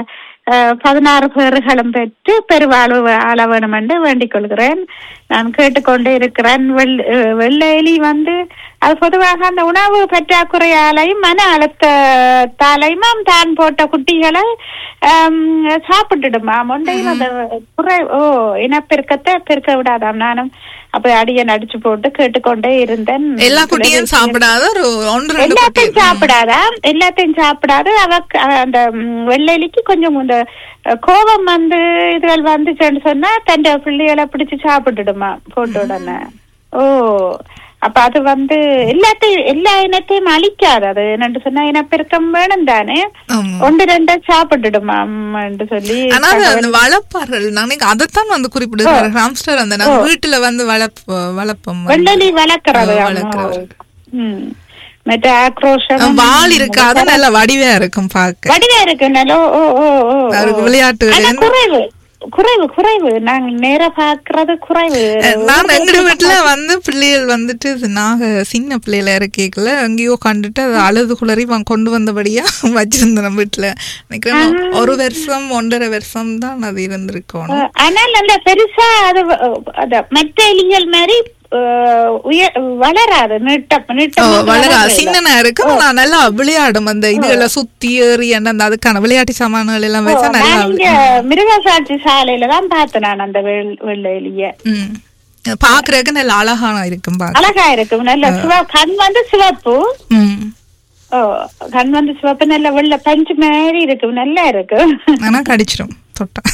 ஆஹ், பதினாறு பேறுகளும் பெற்று பெருவாழ்வு ஆள வேணும் என்று வேண்டிக் கொள்கிறேன் நான் கேட்டுக்கொண்டே இருக்கிறேன் வெள் அஹ், வெள்ளையலி வந்து அது பொதுவாக அந்த உணவு பற்றாக்குறையாலையும் மன அழுத்தத்தாலையும் தான் போட்ட குட்டிகளை ஆம், சாப்பிட்டுடுமா மொண்டையும் அந்த குறை ஓ இனப்பெருக்கத்தை பெருக்க விடாதாம் நானும் அப்ப அடிய நடிச்சு போட்டு கேட்டுக்கொண்டே இருந்தேன் எல்லா குட்டியும் சாப்பிடாத ஒரு ஒன்று ரெண்டு குட்டி எல்லாத்தையும் சாப்பிடாதா எல்லாத்தையும் சாப்பிடாது அவ அந்த ம், வெள்ளெலிக்கு கொஞ்சம் இந்த அஹ், கோபம் வந்து இதுகள் வந்துச்சுன்னு சொன்னா தன் பிள்ளைகளை பிடிச்சு சாப்பிட்டுடுமா போட்ட உடனே ஓ அப்ப அது வந்து எல்லாத்தையும் எல்லா இனத்தையும் அழிக்காது அது என்னன்னு சொன்னா இனப்பெருக்கம் வேணும் தானே ஆமா. ஒன்று ரெண்டா சாப்பிட்டுடுமா என்று சொல்லி ஆனா அது அந்த வளர்ப்பார்கள் நாளைக்கு அதைத்தான் வந்து குறிப்பிடுறாரு ஹாம்ஸ்டர் அந்த நாங்க வீட்டுல வந்து வளர்ப்ப வளர்ப்போம் வெள்ளலி வளர்க்கறது ஆ, ஆமா. வளர்க்கறது. ம். மற்ற ஆக்ரோஷம் வால் இருக்காது நல்ல வடிவா இருக்கும் பார்க்க வடிவா இருக்கு நல்ல ஓ ஓ ஓ அவருக்கு விளையாட்டு ஆனா குறைவு குறைவு குறைவு நாங்க நேரா பாக்குறது குறைவு நான் எங்க வீட்டுல வந்து பிள்ளைகள் வந்துட்டு இது நாங்க சின்ன பிள்ளைல இருக்கேக்கல எங்கேயோ கண்டுட்டு அது அழுது குளறி வா- கொண்டு வந்தபடியா வச்சிருந்தேன் நம்ம வீட்டுல நினைக்கிறேன் ஒரு வருஷம் ஒன்றரை வருஷம் தான் அது இருந்திருக்கும் அஹ், ஆனால் நல்ல பெருசா அது வ- அத மற்ற எலிகள் மாதிரி அஹ், உய- வளராது நீட்டம் ஓ, நீட்டம் வளரா சின்னனா இருக்கும் நான் நல்லா விளையாடும் அந்த இதுகளை சுத்தி ஏறி அந்த அதுக்கான விளையாட்டு சாமான்கள் எல்லாம் வச்சா நல்லா நான் இங்க மிருகசாட்சி சாலையில தான் பார்த்தேன் நான் அந்த வெள்- வெள்ளை எலிய ம் பாக்குறதுக்கு நல்ல அழகான இருக்கும் பாக்க அழகா இருக்கும் நல்ல சிவ கண் வந்து சிவப்பு ம் ஓ கண் வந்து சிவப்பு நல்ல வெள்ளை பஞ்சு மாதிரி இருக்கும் நல்லா இருக்கும் ஆனா கடிச்சிடும் தொட்டா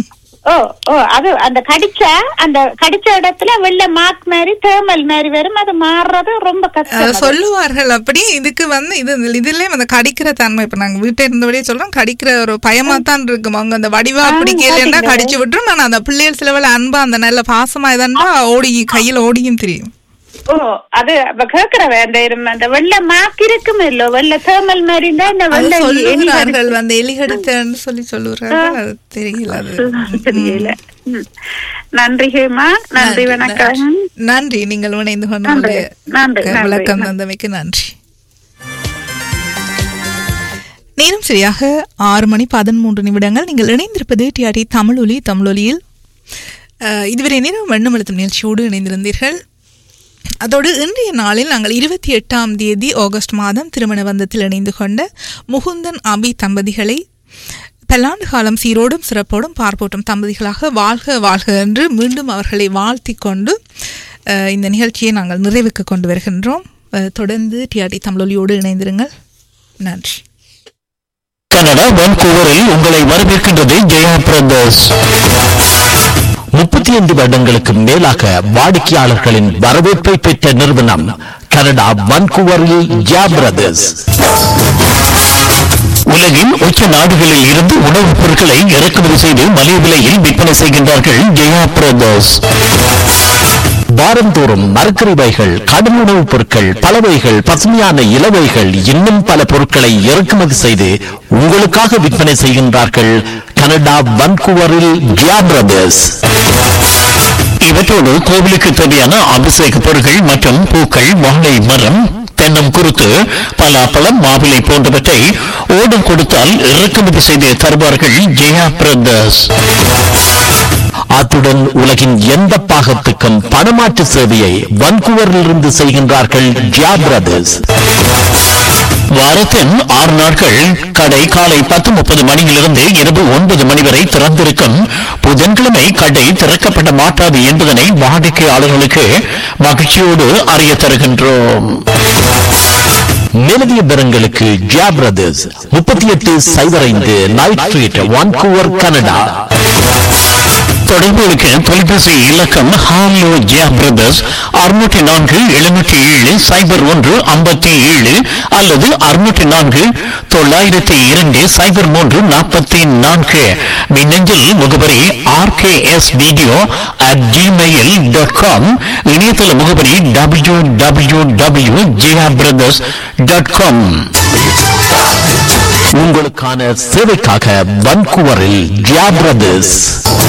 ஓ ஓ அது அந்த கடிச்சா அந்த கடிச்ச இடத்துல வெள்ளை மார்க் மாதிரி தேமல் மாதிரி வரும் அது மாறுறது ரொம்ப அஹ் கஷ்டம் சொல்லுவார்கள் அப்படி இதுக்கு வந்து இது இதுலயே அந்த கடிக்கிற தன்மை இப்ப நாங்க வீட்டை இருந்தபடியே சொல்றோம் கடிக்கிற ஒரு பயமா தான் இருக்கும் அவங்க அந்த வடிவா பிடிக்கலன்னா கடிச்சு விட்டுரும் நான் அந்த பிள்ளைகள் சில வேளை அன்பா அந்த நல்ல பாசமா இதான்பா ஓடி கையில ஓடியும் தெரியும் ஓ அது அப்ப கேக்குறவ அந்த இரும- அந்த வெள்ளை மார்க் இருக்கும் இல்லோ வெள்ளை தேமல் மாதிரி தான் இந்த அது வெள்ளை எலி சொல்லுகிறார்கள் அந்த எலி கடித்தன்னு சொல்லி சொல்லுகிறார்கள் அது தெரியல அது தெரியல ம். நன்றி ஹேமா நன்றி வணக்கம் நன்றி நீங்கள் இணைந்து கொண்டு நன்றி, உங்களுடைய நன்றி, நன்றி, விளக்கம் நன்றி. தந்தமைக்கு நன்றி நேரம் சரியாக ஆறு மணி பதிமூன்று நிமிடங்கள் நீங்கள் இணைந்திருப்பது டிஆர்டி தமிழொலி தமிழொலியில் அஹ், இதுவரை நேரம் வண்ணமழுத்தும் நிகழ்ச்சியோடு இணைந்திருந்தீர்கள் அதோடு இன்றைய நாளில் நாங்கள் இருபத்தி எட்டாம் தேதி ஆகஸ்ட் மாதம் திருமண பந்தத்தில் இணைந்து கொண்ட முகுந்தன் அபி தம்பதிகளை பல்லாண்டு காலம் சீரோடும் சிறப்போடும் பார்ப்போட்டும் தம்பதிகளாக வாழ்க வாழ்க என்று மீண்டும் அவர்களை வாழ்த்திக் கொண்டு அஹ், இந்த நிகழ்ச்சியை நாங்கள் நிறைவுக்கு கொண்டு வருகின்றோம் அஹ், தொடர்ந்து டிஆர்டி தமிழொலியோடு இணைந்திருங்கள் நன்றி கனடா வான்கூவரில் உங்களை வரவேற்கின்றது ஜெயா பிரதர்ஸ் முப்பத்தி ஐந்து வருடங்களுக்கு மேலாக வாடிக்கையாளர்களின் வரவேற்பை பெற்ற நிறுவனம் கனடா வான்கூவரில் ஜெயா பிரதர்ஸ் உலகின் உச்ச நாடுகளில் இருந்து உணவுப் பொருட்களை இறக்குமதி செய்து மலிவு விலையில் விற்பனை செய்கின்றார்கள் ஜெயா பிரதர்ஸ் வாரந்தோறும் மரக்கறிவைகள் கடும் உணவுப் பொருட்கள் பலவைகள் பசுமையான இலவைகள் இன்னும் பல பொருட்களை இறக்குமதி செய்து உங்களுக்காக விற்பனை செய்கின்றார்கள் கனடா வன்கூவரில் ஜியா பிரதர்ஸ் இவற்றோடு கோவிலுக்கு தேவையான அபிஷேக பொருட்கள் மற்றும் பூக்கள் வாழை மரம் தென்னம் குருத்து பலாப்பழம் மாவிலை போன்றவற்றை ஓடம் கொடுத்தால் இறக்குமதி செய்து தருவார்கள் ஜெயா பிரதர்ஸ் அத்துடன் உலகின் எந்த பாகத்துக்கும் பணமாற்று சேவையை வன்கூவரிலிருந்து செய்கின்றார்கள் ஜியா பிரதர்ஸ் வாரத்தின் ஆறு நாட்கள் கடை காலை பத்து முப்பது மணியிலிருந்து இரவு ஒன்பது மணி வரை திறந்திருக்கும் புதன்கிழமை கடை திறக்கப்பட மாட்டாது என்பதனை வாடிக்கையாளர்களுக்கு மகிழ்ச்சியோடு அறிய தருகின்றோம் மேலதிக விவரங்களுக்கு ஜியா பிரதர்ஸ் முப்பத்தி எட்டு சைபர் ஐந்து நைட் ஸ்ட்ரீட் வான்கூவர் கனடா தொடர்புகளுக்கு தொலைபேசி இலக்கம் ஹாலோ ஜியா பிரதர்ஸ் அறுநூற்றி நான்கு எழுநூற்றி ஏழு சைபர் ஒன்று ஐம்பத்தி ஏழு அல்லது அறுநூற்றி நான்கு தொள்ளாயிரத்தி இரண்டு சைபர் மூன்று நாற்பத்தி நான்கு மின்னஞ்சல் முகவரி RKS video at Gmail dot com இணையதள முகவரி W W W Jiya brothers dot com உங்களுக்கான சேவைக்காக வன்கூவரில் ஜியா பிரதர்ஸ்